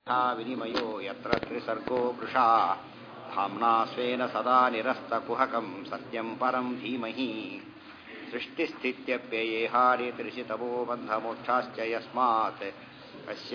यथा विनिमयो यत्र त्रिसर्गो वृषा धाम्ना स्वेन सदा निरस्तकुहकम् सत्यम् परम् धीमहि सृष्टिस्थित्यप्ययेहारितृषितमो बन्धमोक्षाश्च यस्मात् अस्य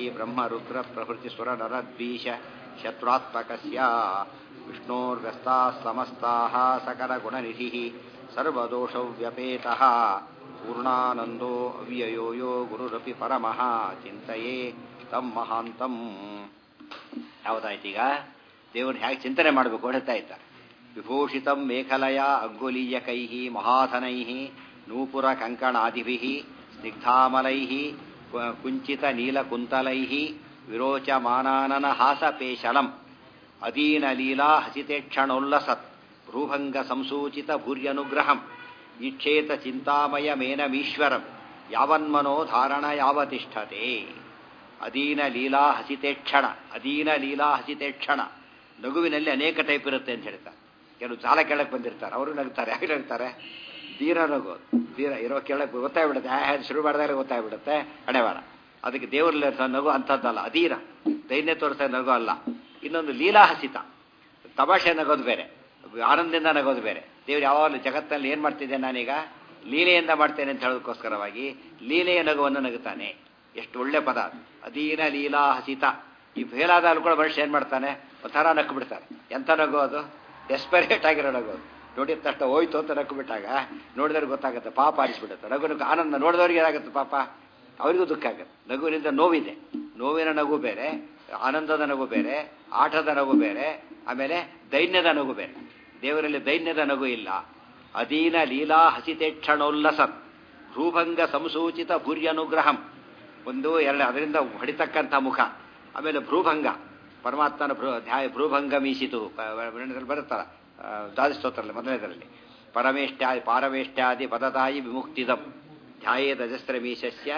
श्रीब्रह्मरुद्रप्रभृतिसुरनरद्वीष शत्रुत्मकस्य विष्णोर्व्यस्ताः समस्ताः सकलगुणनिधिः सर्वदोषव्यपेतः पूर्णानन्दो ಅವ್ಯಯೋ ಯೋ ಗುರುರಪಿ ಪರಮಃ ಚಿಂತೆಯೇ ತಮ್ಮ ಮಹಾಂತಂ ಯಾವುದಾಯ್ತೀಗ ದೇವ್ರನ್ನ ಹೇಗೆ ಚಿಂತನೆ ಮಾಡಬೇಕು ಹೇಳ್ತಾ ಇದ್ದಾರೆ ವಿಭೂಷಿತಂ ಮೇಖಲಯ ಅಂಗುಲೀಯಕೈ ಮಹಾಧನೈ ನೂಪುರ ಕಂಕಣಾದಿಭಿ ಸ್ನಿಗ್ಧಾಮಲೈ ಕುಂಚಿತ ನೀಲಕುಂತಲೈ ವಿರೋಚಮಾನಾನನ ಹಾಸಪೇಶಲಂ ಅದೀನಲೀಲಾ ಹಸಿತೇಕ್ಷಣೋಲ್ಲಸತ್ ಭ್ರೂಭಂಗ ಸಂಸೂಚಿತ ಭೂರ್ಯನುಗ್ರಹಂ ಈಕ್ಷೇತ ಚಿಂತಾಮಯಮೇನಮೀಶ್ವರಂ ಯಾವನ್ಮನೋ ಧಾರಣ ಯಾವತಿಷ್ಠತೆ ಅಧೀನ ಲೀಲಾ ಹಸಿತೇಕ್ಷಣ ಅಧೀನ ಲೀಲಾ ಹಸಿತೇಕ್ಷಣ ನಗುವಿನಲ್ಲಿ ಅನೇಕ ಟೈಪ್ ಇರುತ್ತೆ ಅಂತ ಹೇಳ್ತಾರೆ ಕೆಲವು ಸಾಲ ಕೇಳಕ್ಕೆ ಬಂದಿರ್ತಾರೆ ಅವರು ನಗ್ತಾರೆ ಯಾಕೆ ನಗ್ತಾರೆ ತೀರ ನಗು ತೀರ ಇರೋ ಕೇಳಕ್ಕೆ ಗೊತ್ತಾಗ್ಬಿಡುತ್ತೆ ಆ ಶುರು ಮಾಡಿದಾಗ ಗೊತ್ತಾಗ್ಬಿಡುತ್ತೆ ಹಣೆವಾರ ಅದಕ್ಕೆ ದೇವರಲ್ಲಿ ನಗು ಅಂಥದ್ದಲ್ಲ ಅಧೀರ ದೈನ್ಯ ತೋರಿಸೋ ನಗು ಅಲ್ಲ ಇನ್ನೊಂದು ಲೀಲಾ ಹಸಿತ ತಮಾಷೆ ನಗೋದು ಬೇರೆ ಆನಂದದಿಂದ ನಗೋದು ಬೇರೆ ದೇವ್ರು ಯಾವಾಗಲೂ ಜಗತ್ತಿನಲ್ಲಿ ಏನು ಮಾಡ್ತಿದ್ದೇನೆ ನಾನೀಗ ಲೀಲೆಯಿಂದ ಮಾಡ್ತೇನೆ ಅಂತ ಹೇಳೋದಕ್ಕೋಸ್ಕರವಾಗಿ ಲೀಲೆಯ ನಗುವನ್ನು ನಗುತ್ತಾನೆ ಎಷ್ಟು ಒಳ್ಳೆ ಪದ ಅಧೀನ ಲೀಲಾ ಹಸಿತ ಈ ಫೇಲಾದ ಕೂಡ ಮನುಷ್ಯ ಏನು ಮಾಡ್ತಾನೆ ಒಂಥರ ನಕ್ಕು ಬಿಡ್ತಾರೆ ಎಂಥ ನಗು ಅದು ಡೆಸ್ಪರೇಟ್ ಆಗಿರೋ ನಗು ನೋಡಿದ ತಕ್ಷಣ ಹೋಯ್ತು ಅಂತ ನಕ್ಕು ಬಿಟ್ಟಾಗ ನೋಡಿದವ್ರಿಗೆ ಗೊತ್ತಾಗುತ್ತೆ ಪಾಪ ಆರಿಸ್ಬಿಡುತ್ತೆ ನಗು ನಗು ಆನಂದ ನೋಡಿದವ್ರಿಗೆ ಏನಾಗುತ್ತೆ ಪಾಪ ಅವರಿಗೂ ದುಃಖ ಆಗುತ್ತೆ ನಗುವಿನಿಂದ ನೋವಿದೆ ನೋವಿನ ನಗು ಬೇರೆ ಆನಂದದ ನಗು ಬೇರೆ ಆಟದ ನಗು ಬೇರೆ ಆಮೇಲೆ ದೈನ್ಯದ ನಗು ಬೇರೆ ದೇವರಲ್ಲಿ ದೈನ್ಯದ ನಗು ಇಲ್ಲ ಅಧೀನ ಲೀಲಾ ಹಸಿತೇಕ್ಷಣೋಲ್ಲಸತ್ ಭ್ರೂಭಂಗ ಸಂಸೂಚಿತ ಭೂರ್ಯನುಗ್ರಹಂ ಒಂದು ಎರಡು ಅದರಿಂದ ಹೊಡಿತಕ್ಕಂಥ ಮುಖ ಆಮೇಲೆ ಭ್ರೂಭಂಗ ಪರಮಾತ್ಮನ ಭ್ರೂ ಧ್ಯಾಯ ಭ್ರೂಭಂಗ ಮೀಸಿತು ಬರುತ್ತಲ್ಲ ದ್ವಾದಸ್ತೋತ್ರದಲ್ಲಿ ಮೊದಲನೇದರಲ್ಲಿ ಪರಮೇಷ್ಟ್ಯಾದಿ ಪಾರಮೇಷ್ಟ್ಯಾದಿ ಪದದಾಯಿ ವಿಮುಕ್ತಿದಂ ಧ್ಯಾಯೇದಜಸ್ತ್ರ ಮೀಶಸ್ಯ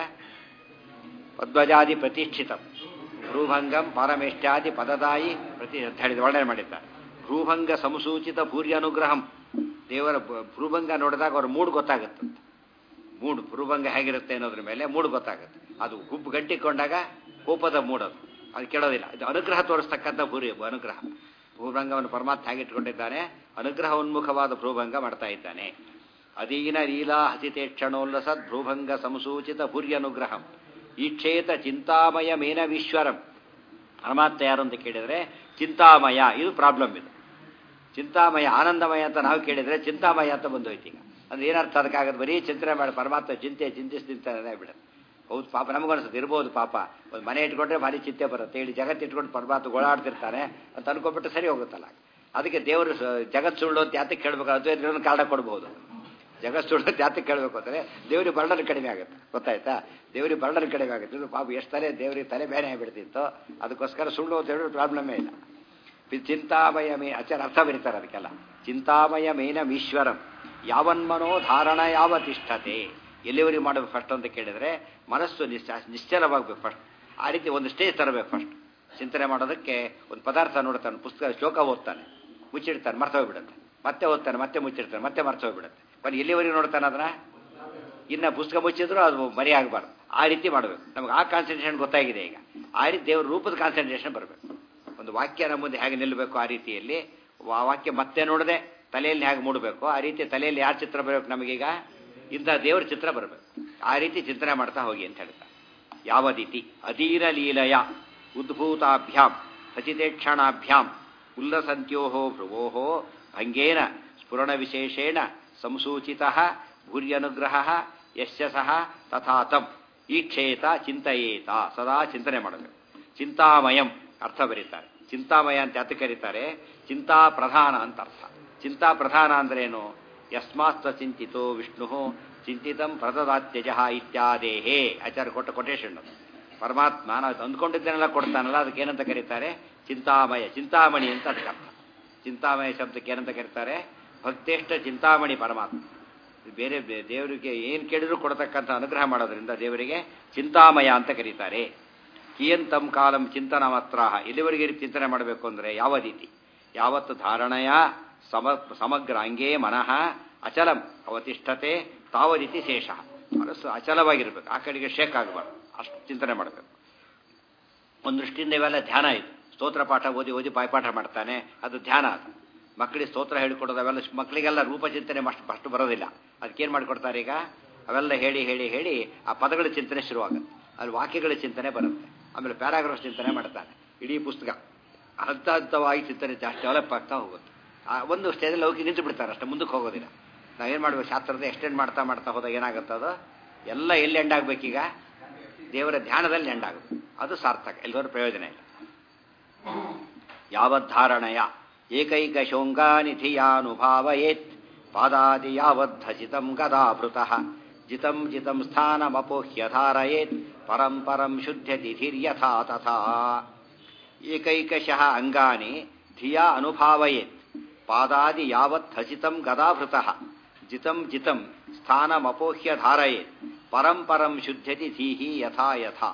ಪದ್ವಜಾದಿ ಪ್ರತಿಷ್ಠಿತಂ ಭ್ರೂಭಂಗಂ ಪಾರಮೇಷ್ಟ್ಯಾದಿ ಪದದಾಯಿ ಪ್ರತಿ ಅಂತ ಹೇಳಿದ ವರ್ಣನೆ ಮಾಡಿದ್ದಾರೆ ಭ್ರೂಭಂಗ ಸಂಸೂಚಿತ ಭೂರ್ಯಾನುಗ್ರಹಂ ದೇವರ ಭ್ರೂಭಂಗ ನೋಡಿದಾಗ ಅವ್ರ ಮೂಡ್ ಗೊತ್ತಾಗುತ್ತಂತೆ ಮೂಡ್ ಭ್ರೂಭಂಗ ಹೇಗಿರುತ್ತೆ ಅನ್ನೋದ್ರ ಮೇಲೆ ಮೂಡ್ ಗೊತ್ತಾಗುತ್ತೆ ಅದು ಗುಬ್ಬು ಗಂಟಿಕೊಂಡಾಗ ಕೋಪದ ಮೂಡದು ಅದು ಕೇಳೋದಿಲ್ಲ ಇದು ಅನುಗ್ರಹ ತೋರಿಸ್ತಕ್ಕಂಥ ಭೂರಿ ಅನುಗ್ರಹ ಭೂಭಂಗವನ್ನು ಪರಮಾತ್ಮ ಹೇಗಿಟ್ಕೊಂಡಿದ್ದಾನೆ ಅನುಗ್ರಹ ಉನ್ಮುಖವಾದ ಭ್ರೂಭಂಗ ಮಾಡ್ತಾ ಇದ್ದಾನೆ ಅಧೀನ ಲೀಲಾ ಹಸಿತೇಕ್ಷಣೋಲ್ಲಸದ್ ಭ್ರೂಭಂಗ ಸಂಸೂಚಿತ ಭೂರ್ಯನುಗ್ರಹಂ ಈಕ್ಷೇತ ಚಿಂತಾಮಯ ಮೇನವೀಶ್ವರಂ ಪರಮಾತ್ಮ ಯಾರು ಅಂತ ಕೇಳಿದರೆ ಚಿಂತಾಮಯ ಇದು ಪ್ರಾಬ್ಲಮ್ ಇದು ಚಿಂತಾಮಯ ಆನಂದಮಯ ಅಂತ ನಾವು ಕೇಳಿದರೆ ಚಿಂತಾಮಯ ಅಂತ ಬಂದೋಯ್ತು ಈಗ ಅಂದ್ರೆ ಏನರ್ಥ ಅದಕ್ಕಾಗದು ಬರೀ ಚಿಂತನೆ ಮಾಡಿ ಪರಮಾತ್ಮ ಚಿಂತೆ ಚಿಂತಿಸಿ ತಿಂತಾನೆ ಬಿಡೋದು ಹೌದು ಪಾಪ ನಮಗನ್ಸುತ್ತೆ ಇರ್ಬೋದು ಪಾಪ ಒಂದು ಮನೆ ಇಟ್ಕೊಂಡ್ರೆ ಭಾರಿ ಚಿಂತೆ ಬರುತ್ತೆ ಹೇಳಿ ಜಗತ್ತು ಇಟ್ಕೊಂಡು ಪರಮಾತ್ಮ ಗೋಳಾಡ್ತಿರ್ತಾನೆ ಅಂತ ಅನ್ಕೊಂಡ್ಬಿಟ್ಟು ಸರಿ ಹೋಗುತ್ತಲ್ಲ ಅದಕ್ಕೆ ದೇವರು ಜಗತ್ ಸುಳ್ಳು ಅಂತ ಯಾತಕ್ಕೆ ಕೇಳಬೇಕು ಅದ್ವೈತಗಳನ್ನು ಕಾರಣ ಕೊಡ್ಬೋದು ಜಗತ್ ಸುಳ್ಳು ಅಂತ ಯಾತಕ್ಕೆ ಕೇಳಬೇಕು ಅಂದರೆ ದೇವ್ರಿಗೆ ಬರ್ಡನ್ ಕಡಿಮೆ ಆಗುತ್ತೆ ಗೊತ್ತಾಯ್ತಾ ದೇವ್ರಿಗೆ ಬರ್ಡನ್ ಕಡಿಮೆ ಆಗುತ್ತೆ ಇದು ಪಾಪ ಎಷ್ಟು ತಲೆ ದೇವ್ರಿಗೆ ತಲೆ ಬೇನೆ ಆಗಿಬಿಡ್ತಿತ್ತು ಅದಕ್ಕೋಸ್ಕರ ಸುಳ್ಳು ಅಂತ ಹೇಳಿದ್ರೆ ಪ್ರಾಬ್ಲಮೇ ಇಲ್ಲ ಚಿಂತಾಮಯ ಮೇ ಆಚಾರ ಅರ್ಥ ಬರೀತಾರೆ ಅದಕ್ಕೆಲ್ಲ ಚಿಂತಾಮಯ ಮೇನಮೀಶ್ವರಂ ಯಾವನ್ಮನೋ ಧಾರಣ ಯಾವ ತಿಷ್ಠತೆ ಎಲ್ಲಿವರೆಗೆ ಮಾಡಬೇಕು ಫಸ್ಟ್ ಅಂತ ಕೇಳಿದರೆ ಮನಸ್ಸು ನಿಶ್ಚ ನಿಶ್ಚಲವಾಗಬೇಕು ಫಸ್ಟ್ ಆ ರೀತಿ ಒಂದು ಸ್ಟೇಜ್ ತರಬೇಕು ಫಸ್ಟ್ ಚಿಂತನೆ ಮಾಡೋದಕ್ಕೆ ಒಂದು ಪದಾರ್ಥ ನೋಡ್ತಾನೆ ಪುಸ್ತಕ ಶ್ಲೋಕ ಓದ್ತಾನೆ ಮುಚ್ಚಿಡ್ತಾನೆ ಮರ್ತೋಗ್ಬಿಡುತ್ತೆ ಮತ್ತೆ ಓದ್ತಾನೆ ಮತ್ತೆ ಮುಚ್ಚಿಡ್ತಾನೆ ಮತ್ತೆ ಮರ್ತೋಗ್ಬಿಡುತ್ತೆ ಬನ್ನಿ ಎಲ್ಲಿವರೆಗೆ ನೋಡ್ತಾನೆ ಅದನ್ನ ಇನ್ನು ಪುಸ್ತಕ ಮುಚ್ಚಿದ್ರು ಅದು ಮರಿ ಆಗಬಾರ್ದು ಆ ರೀತಿ ಮಾಡಬೇಕು ನಮ್ಗೆ ಆ ಕಾನ್ಸಂಟ್ರೇಷನ್ ಗೊತ್ತಾಗಿದೆ ಈಗ ಆ ರೀತಿ ದೇವ್ರ ರೂಪದ ಕಾನ್ಸಂಟ್ರೇಷನ್ ಬರಬೇಕು ಒಂದು ವಾಕ್ಯ ನಮ್ಮ ಮುಂದೆ ಹೇಗೆ ನಿಲ್ಲಬೇಕು ಆ ರೀತಿಯಲ್ಲಿ ಆ ವಾಕ್ಯ ಮತ್ತೆ ನೋಡದೆ ತಲೆಯಲ್ಲಿ ಹೇಗೆ ಮೂಡಬೇಕು ಆ ರೀತಿ ತಲೆಯಲ್ಲಿ ಯಾರು ಚಿತ್ರ ಬರಬೇಕು ನಮಗೀಗ ಇಂಥ ದೇವರ ಚಿತ್ರ ಬರಬೇಕು ಆ ರೀತಿ ಚಿಂತನೆ ಮಾಡ್ತಾ ಹೋಗಿ ಅಂತ ಹೇಳ್ತಾರೆ ಯಾವದಿತಿ ಅಧೀರ ಲೀಲಯ ಉದ್ಭೂತಾಭ್ಯಾಂ ಹಸಿತೇಕ್ಷಣಾಭ್ಯಾಂ ಉಲ್ಲಸಂತ್ಯೋ ಭ್ರುವೋ ಭಂಗೇನ ಸ್ಫುರಣ ವಿಶೇಷೇಣ ಸಂಸೂಚಿತ ಭೂರ್ಯನುಗ್ರಹ ಯಶಃ ತಥಾ ತಂ ಈಕ್ಷೇತ ಚಿಂತೆಯೇತ ಸದಾ ಚಿಂತನೆ ಮಾಡಬೇಕು ಚಿಂತಾಮಯಂ ಅರ್ಥ ಬರೀತಾರೆ ಚಿಂತಾಮಯ ಅಂತ ಯಾತ ಕರೀತಾರೆ ಚಿಂತಾ ಪ್ರಧಾನ ಅಂತ ಅರ್ಥ ಚಿಂತಾ ಪ್ರಧಾನ ಅಂದ್ರೇನು ಯಸ್ಮಾಸ್ತ ಚಿಂತಿತೋ ವಿಷ್ಣು ಚಿಂತಿತಂ ಪ್ರದದಾತ್ಯಜ ಇತ್ಯಾದೇಹೇ ಆಚಾರ್ಯ ಕೊಟ್ಟ ಕೊಟೇಶನ್ ಪರಮಾತ್ಮ ನಾವು ಅಂದ್ಕೊಂಡಿದ್ದೇನೆಲ್ಲ ಕೊಡ್ತಾನಲ್ಲ ಅದಕ್ಕೆ ಏನಂತ ಕರೀತಾರೆ ಚಿಂತಾಮಯ ಚಿಂತಾಮಣಿ ಅಂತ ಅದಕ್ಕೆ ಅರ್ಥ ಚಿಂತಾಮಯ ಶಬ್ದಕ್ಕೆ ಏನಂತ ಕರೀತಾರೆ ಭಕ್ತೇಷ್ಟ ಚಿಂತಾಮಣಿ ಪರಮಾತ್ಮ ಬೇರೆ ದೇವರಿಗೆ ಏನು ಕೇಳಿದ್ರು ಕೊಡತಕ್ಕಂಥ ಅನುಗ್ರಹ ಮಾಡೋದ್ರಿಂದ ದೇವರಿಗೆ ಚಿಂತಾಮಯ ಅಂತ ಕರೀತಾರೆ ಕಿಯಂತಂ ಕಾಲಂ ಚಿಂತನ ಮಾತ್ರ ಎಲ್ಲಿವರೆಗೆ ಚಿಂತನೆ ಮಾಡಬೇಕು ಅಂದರೆ ಯಾವ ರೀತಿ ಯಾವತ್ತು ಧಾರಣೆಯ ಸಮ ಸಮಗ್ರ ಅಂಗೇ ಮನಃ ಅಚಲಂ ಅವತಿಷ್ಠತೆ ತಾವದಿತಿ ಶೇಷ ಮನಸ್ಸು ಅಚಲವಾಗಿರ್ಬೇಕು ಆ ಕಡೆಗೆ ಶೇಕ್ ಆಗಬಾರ್ದು ಅಷ್ಟು ಚಿಂತನೆ ಮಾಡಬೇಕು ಒಂದು ದೃಷ್ಟಿಯಿಂದ ಇವೆಲ್ಲ ಧ್ಯಾನ ಇದು ಸ್ತೋತ್ರ ಪಾಠ ಓದಿ ಓದಿ ಬಾಯ್ಪಾಠ ಮಾಡ್ತಾನೆ ಅದು ಧ್ಯಾನ ಅದು ಮಕ್ಕಳಿಗೆ ಸ್ತೋತ್ರ ಹೇಳಿಕೊಡೋದು ಅವೆಲ್ಲ ಮಕ್ಕಳಿಗೆಲ್ಲ ರೂಪಚಿಂತನೆ ಅಷ್ಟು ಅಷ್ಟು ಬರೋದಿಲ್ಲ ಅದಕ್ಕೇನು ಮಾಡಿಕೊಡ್ತಾರೆ ಈಗ ಅವೆಲ್ಲ ಹೇಳಿ ಹೇಳಿ ಹೇಳಿ ಆ ಪದಗಳ ಚಿಂತನೆ ಶುರುವಾಗುತ್ತೆ ಅಲ್ಲಿ ವಾಕ್ಯಗಳ ಚಿಂತನೆ ಬರುತ್ತೆ ಆಮೇಲೆ ಪ್ಯಾರಾಗ್ರಾಫ್ ಚಿಂತನೆ ಮಾಡ್ತಾನೆ ಇಡೀ ಪುಸ್ತಕ ಹಂತ ಹಂತವಾಗಿ ಚಿಂತನೆ ಜಾಸ್ತಿ ಡೆವಲಪ್ ಆಗ್ತಾ ಹೋಗುತ್ತೆ ಆ ಒಂದು ಸ್ಟೇಜಲ್ಲಿ ಹೋಗಿ ನಿಂತು ಬಿಡ್ತಾರೆ ಅಷ್ಟೇ ಮುಂದಕ್ಕೆ ಹೋಗೋದಿಲ್ಲ ನಾವೇನು ಮಾಡ್ಬೇಕು ಶಾಸ್ತ್ರದ ಎಕ್ಸ್ಟೆಂಡ್ ಮಾಡ್ತಾ ಮಾಡ್ತಾ ಹೋದಾಗ ಏನಾಗುತ್ತೆ ಅದು ಎಲ್ಲ ಎಲ್ಲಿ ಎಂಡ್ ಆಗ್ಬೇಕೀಗ ದೇವರ ಧ್ಯಾನದಲ್ಲಿ ಎಂಡ್ ಆಗುತ್ತೆ ಅದು ಸಾರ್ಥಕ ಎಲ್ಲರೂ ಪ್ರಯೋಜನ ಇಲ್ಲ ಯಾವದ್ಧಾರಣಯ ಏಕೈಕ ಶೋಂಗಾನಿಧಿಯಾನುಭಾವಯೇತ್ ಪಾದಾದಿ ಯಾವದ್ಧಸಿತಂ ಗದಾಭೃತಃ ಜಿತಂ ಜಿತಂ ಸ್ಥಾನಮಪೋಹ್ಯ ಧಾರಯೇತ್ ಪರಂ ಪರಂ ಶುದ್ಧತಿ ಧಿರ್ಯಥಾ ತಥಾ ಏಕೈಕಶಃ ಅಂಗಾನಿ ಧಿಯಾ ಅನುಭಾವಯೇತ್ ಪಾದಾದಿ ಯಾವತ್ ಹಸಿತಂ ಗದಾಭೃತಃ ಜಿತಂ ಜಿತಂ ಸ್ಥಾನಮಪೋಹ್ಯ ಧಾರಯೇತ್ ಪರಂ ಪರಂ ಶುದ್ಧತಿ ಧೀಹಿ ಯಥಾ ಯಥಾ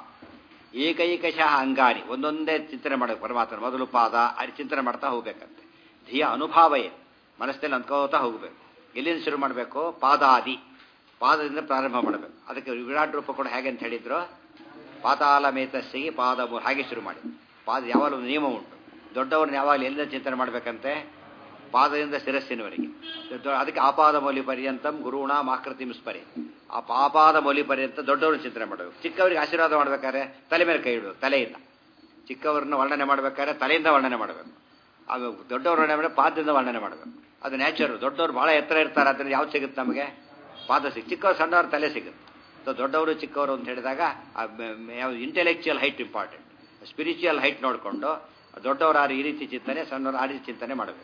ಏಕೈಕಶಃ ಅಂಗಾನಿ ಒಂದೊಂದೇ ಚಿಂತನೆ ಮಾಡಬೇಕು ಪರಮಾತ್ಮ ಮೊದಲು ಪಾದ ಅಲ್ಲಿ ಚಿಂತನೆ ಮಾಡ್ತಾ ಹೋಗ್ಬೇಕಂತೆ ಧಿಯ ಅನುಭಾವಯೇ ಮನಸ್ಸಿನಲ್ಲಿ ಅಂದ್ಕೋತಾ ಹೋಗಬೇಕು ಎಲ್ಲಿಂದ ಶುರು ಮಾಡಬೇಕು ಪಾದಾದಿ ಪಾದದಿಂದ ಪ್ರಾರಂಭ ಮಾಡಬೇಕು ಅದಕ್ಕೆ ವಿರಾಟ್ ರೂಪ ಕೂಡ ಹೇಗೆ ಅಂತ ಹೇಳಿದ್ರು ಪಾತಾಲ ಮೇತಸ್ಸಿಗೆ ಪಾದ ಮೂ- ಹಾಗೆ ಶುರು ಮಾಡಿ ಪಾದ ಯಾವಾಗಲೂ ಒಂದು ನಿಯಮ ಉಂಟು ದೊಡ್ಡವ್ರನ್ನ ಯಾವಾಗಲೂ ಎಲ್ಲಿಂದ ಚಿಂತನೆ ಮಾಡಬೇಕಂತೆ ಪಾದದಿಂದ ಶಿರಸ್ಸಿನವರೆಗೆ ದೊಡ್ಡ- ಅದಕ್ಕೆ ಆಪಾದ ಮೌಲಿ ಪರ್ಯಂತಂ ಗುರುಣ ಮಾಕೃತಿಂ ಸ್ಮರಿ ಆ ಪಾಪಾದ ಮೌಲಿ ಪರ್ಯಂತ ದೊಡ್ಡವರು ಚಿಂತನೆ ಮಾಡಬೇಕು ಚಿಕ್ಕವರಿಗೆ ಆಶೀರ್ವಾದ ಮಾಡ್ಬೇಕಾದ್ರೆ ತಲೆ ಮೇಲೆ ಕೈ ಇಡಬೇಕು ತಲೆಯಿಂದ ಚಿಕ್ಕವ್ರನ್ನ ವರ್ಣನೆ ಮಾಡ್ಬೇಕಾದ್ರೆ ತಲೆಯಿಂದ ವರ್ಣನೆ ಮಾಡಬೇಕು ಆಮೇಲೆ ದೊಡ್ಡವ್ರ ವರ್ಣನೆ ಮಾಡಿ ಪಾದದಿಂದ ವರ್ಣನೆ ಮಾಡಬೇಕು ಅದು ನ್ಯಾಚುರಲ್ ದೊಡ್ಡವ್ರು ಬಹಳ ಎತ್ತರ ಇರ್ತಾರೆ ಅದರಿಂದ ಯಾವ್ದು ಸಿಗುತ್ತೆ ನಮಗೆ ಪಾದ ಸಿಗುತ್ತೆ ಚಿಕ್ಕವ್ರು ಸಣ್ಣವ್ರ ತಲೆ ಸಿಗುತ್ತೆ ಸೊ ದೊಡ್ಡವರು ಚಿಕ್ಕವರು ಅಂತ ಹೇಳಿದಾಗ ಯಾವ intellectual height important spiritual height ನೋಡಿಕೊಂಡು ದೊಡ್ಡವರು ಆ ಈ ರೀತಿ ಚಿಂತನೆ ಸಣ್ಣವರು ಆ ರೀತಿ ಚಿಂತನೆ ಮಾಡಬೇಕು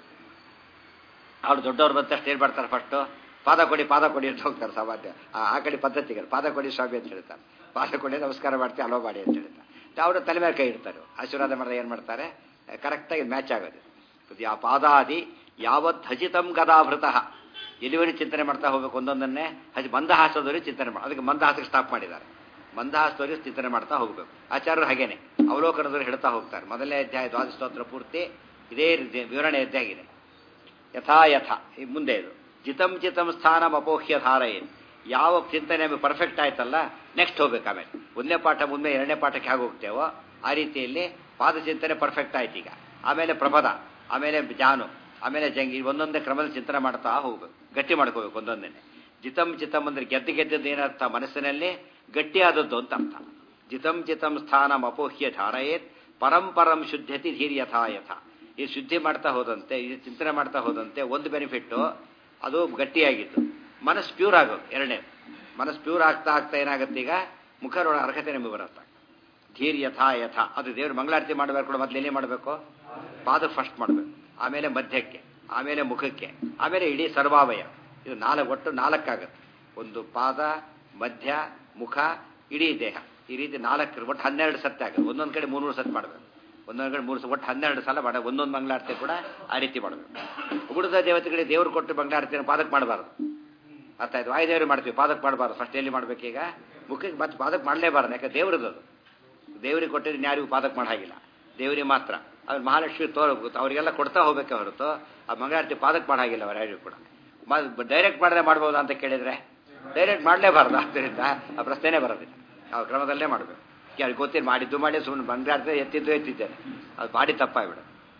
ಅವ್ರು ದೊಡ್ಡವ್ರು ಬಂದ ತಕ್ಷಣ ಏನು ಮಾಡ್ತಾರೆ ಫಸ್ಟು ಪಾದ ಕೊಡಿ ಪಾದ ಕೊಡಿ ಅಂತ ಹೋಗ್ತಾರೆ ಸಾಮಾನ್ಯ ಆ ಆ ಕಡೆ ಪದ್ಧತಿಗಳು ಪಾದ ಕೊಡಿ ಸ್ವಾಮಿ ಅಂತ ಹೇಳ್ತಾರೆ ಪಾದ ಕೊಡಿ ನಮಸ್ಕಾರ ಮಾಡ್ತೀವಿ ಅಲೋ ಮಾಡಿ ಅಂತ ಹೇಳ್ತಾರೆ ಅವರು ತಲೆ ಮೇಲೆ ಕೈ ಇಡ್ತಾರೆ ಆಶೀರ್ವಾದ ಮಾಡಿದ್ರೆ ಏನು ಮಾಡ್ತಾರೆ ಕರೆಕ್ಟಾಗಿ ಮ್ಯಾಚ್ ಆಗೋದು ಆ ಪಾದಾದಿ ಯಾವತ್ ಹಜಿತಂ ಗದಾಭೃತಃ ಎಲ್ಲಿವರೆಗೆ ಚಿಂತನೆ ಮಾಡ್ತಾ ಹೋಗ್ಬೇಕು ಒಂದೊಂದನ್ನೇ ಹಜಿ ಮಂದಹಾಸದವರೆಗೆ ಚಿಂತನೆ ಮಾಡಿ ಅದಕ್ಕೆ ಮಂದಹಾಸಕ್ಕೆ ಸ್ಟಾಪ್ ಮಾಡಿದ್ದಾರೆ ಮಂದಹಾಸದವರೆಗೆ ಚಿಂತನೆ ಮಾಡ್ತಾ ಹೋಗಬೇಕು ಆಚಾರ್ಯರು ಹಾಗೇನೆ ಅವಲೋಕನದವರು ಹೇಳ್ತಾ ಹೋಗ್ತಾರೆ ಮೊದಲನೇ ಅಧ್ಯಾಯ ದ್ವಾದಶ ಸ್ತೋತ್ರ ಪೂರ್ತಿ ಇದೇ ರೀತಿ ವಿವರಣೆ ಅಧ್ಯಾಗಿದೆ ಯಥಾ ಯಥ ಈ ಮುಂದೆ ಇದು ಜಿತಂ ಚಿತಂ ಸ್ಥಾನಂ ಅಪೋಹ್ಯ ಧಾರಯೇನ್ ಯಾವ ಚಿಂತನೆ ನಮಗೆ ಪರ್ಫೆಕ್ಟ್ ಆಯ್ತಲ್ಲ ನೆಕ್ಸ್ಟ್ ಹೋಗ್ಬೇಕು ಆಮೇಲೆ ಒಂದನೇ ಪಾಠ ಮುಂದೆ ಎರಡನೇ ಪಾಠಕ್ಕೆ ಹೇಗೆ ಹೋಗ್ತೇವೋ ಆ ರೀತಿಯಲ್ಲಿ ಪಾದ ಚಿಂತನೆ ಪರ್ಫೆಕ್ಟ್ ಆಯ್ತು ಈಗ ಆಮೇಲೆ ಪ್ರಪದ ಆಮೇಲೆ ಜಾನು ಆಮೇಲೆ ಜಂಗಿ ಒಂದೊಂದೇ ಕ್ರಮದ ಚಿಂತನೆ ಮಾಡ್ತಾ ಹೋಗ್ಬೇಕು ಗಟ್ಟಿ ಮಾಡ್ಕೋಬೇಕು ಒಂದೊಂದೇ ಜಿತಂ ಚಿತಂ ಅಂದ್ರೆ ಗೆದ್ದು ಗೆದ್ದದ್ದು ಏನರ್ಥ ಮನಸ್ಸಿನಲ್ಲಿ ಗಟ್ಟಿಯಾದದ್ದು ಅಂತ ಅರ್ಥ ಜಿತಂ ಚಿತಂ ಸ್ಥಾನಂ ಅಪೋಹ್ಯ ಧಾರಯೇತ್ ಪರಂಪರಂ ಶುದ್ಧತಿ ಧೀರ್ ಯಥಾ ಯಥ ಈ ಶುದ್ಧಿ ಮಾಡ್ತಾ ಹೋದಂತೆ ಈ ಚಿಂತನೆ ಮಾಡ್ತಾ ಹೋದಂತೆ ಒಂದು ಬೆನಿಫಿಟ್ಟು ಅದು ಗಟ್ಟಿಯಾಗಿತ್ತು ಮನಸ್ಸು ಪ್ಯೂರ್ ಆಗೋದು ಎರಡನೇ ಮನಸ್ಸು ಪ್ಯೂರ್ ಆಗ್ತಾ ಆಗ್ತಾ ಏನಾಗುತ್ತೆ ಈಗ ಮುಖರೊಳ ಅರ್ಹತೆ ನಮಗೆ ಬರುತ್ತೆ ಧೀರ್ ಯಥಾ ಯಥ ಅದು ದೇವ್ರ ಮಂಗಳಾರತಿ ಮಾಡಬೇಕು ಕೂಡ ಮೊದಲು ಎಲ್ಲಿ ಮಾಡಬೇಕು ಪಾದ ಫಸ್ಟ್ ಮಾಡಬೇಕು ಆಮೇಲೆ ಮಧ್ಯಕ್ಕೆ ಆಮೇಲೆ ಮುಖಕ್ಕೆ ಆಮೇಲೆ ಇಡೀ ಸರ್ವಾವಯ ಇದು ನಾಲ್ಕು ಒಟ್ಟು ನಾಲ್ಕಾಗುತ್ತೆ ಒಂದು ಪಾದ ಮಧ್ಯ ಮುಖ ಇಡೀ ದೇಹ ಈ ರೀತಿ ನಾಲ್ಕು ಒಟ್ಟು ಹನ್ನೆರಡು ಸತ್ತೆ ಆಗುತ್ತೆ ಒಂದೊಂದು ಕಡೆ ಮೂರು ಸತ್ ಮಾಡಬೇಕು ಒಂದೊಂದು ಕಡೆ ಮೂರು ಸ- ಒಟ್ಟು ಹನ್ನೆರಡು ಸಲ ಮಾಡ ಒಂದೊಂದು ಮಂಗಳಾರತಿ ಕೂಡ ಆ ರೀತಿ ಮಾಡಬೇಕು ಉಗುಳದ ದೇವತೆಗಳಿಗೆ ದೇವರು ಕೊಟ್ಟು ಮಂಗಳಾರತಿಯನ್ನು ಪಾದಕ್ಕೆ ಮಾಡಬಾರ್ದು ಅರ್ಥ ಆಯ್ತು ವಾಯುದೇವರು ಮಾಡ್ತೀವಿ ಪಾದಕ್ಕೆ ಮಾಡಬಾರ್ದು ಫಸ್ಟ್ ಎಲ್ಲಿ ಮಾಡ್ಬೇಕೀಗ ಮುಖಕ್ಕೆ ಮತ್ತೆ ಪಾದಕ್ಕೆ ಮಾಡಲೇಬಾರ್ದು ಯಾಕೆ ದೇವ್ರದ್ದು ಅದು ದೇವರಿಗೆ ಕೊಟ್ಟಿದ್ರೆ ಯಾರಿಗೂ ಪಾದಕ್ಕೆ ಮಾಡೋ ಹಾಗಿಲ್ಲ ದೇವರಿಗೆ ಮಾತ್ರ ಅವ್ರು ಮಹಾಲಕ್ಷ್ಮಿ ತೋರ ಅವರಿಗೆಲ್ಲ ಕೊಡ್ತಾ ಹೋಗ್ಬೇಕೆ ಹೊರತು ಆ ಮಂಗಳಾರತಿ ಪಾದಕ್ಕೆ ಮಾಡೋ ಹಾಗಿಲ್ಲ ಅವ್ರು ಯಾರಿಗೂ ಕೂಡ ಡೈರೆಕ್ಟ್ ಮಾಡದೆ ಮಾಡ್ಬೋದಾ ಅಂತ ಕೇಳಿದ್ರೆ ಡೈರೆಕ್ಟ್ ಮಾಡಲೇಬಾರ್ದು ಆದ್ದರಿಂದ ಆ ಪ್ರಶ್ನೆನೇ ಬರೋದಿಲ್ಲ ನಾವು ಕ್ರಮದಲ್ಲೇ ಮಾಡಬೇಕು ಯಾರು ಗೊತ್ತಿಲ್ಲ ಮಾಡಿದ್ದು ಮಾಡಿ ಸುಮ್ಮನೆ ಮಂಗಳಾರತಿ ಎತ್ತಿದ್ದು ಎತ್ತಿದ್ದೇನೆ ಅದು ಮಾಡಿ ತಪ್ಪಾಗ್ಬಿಡು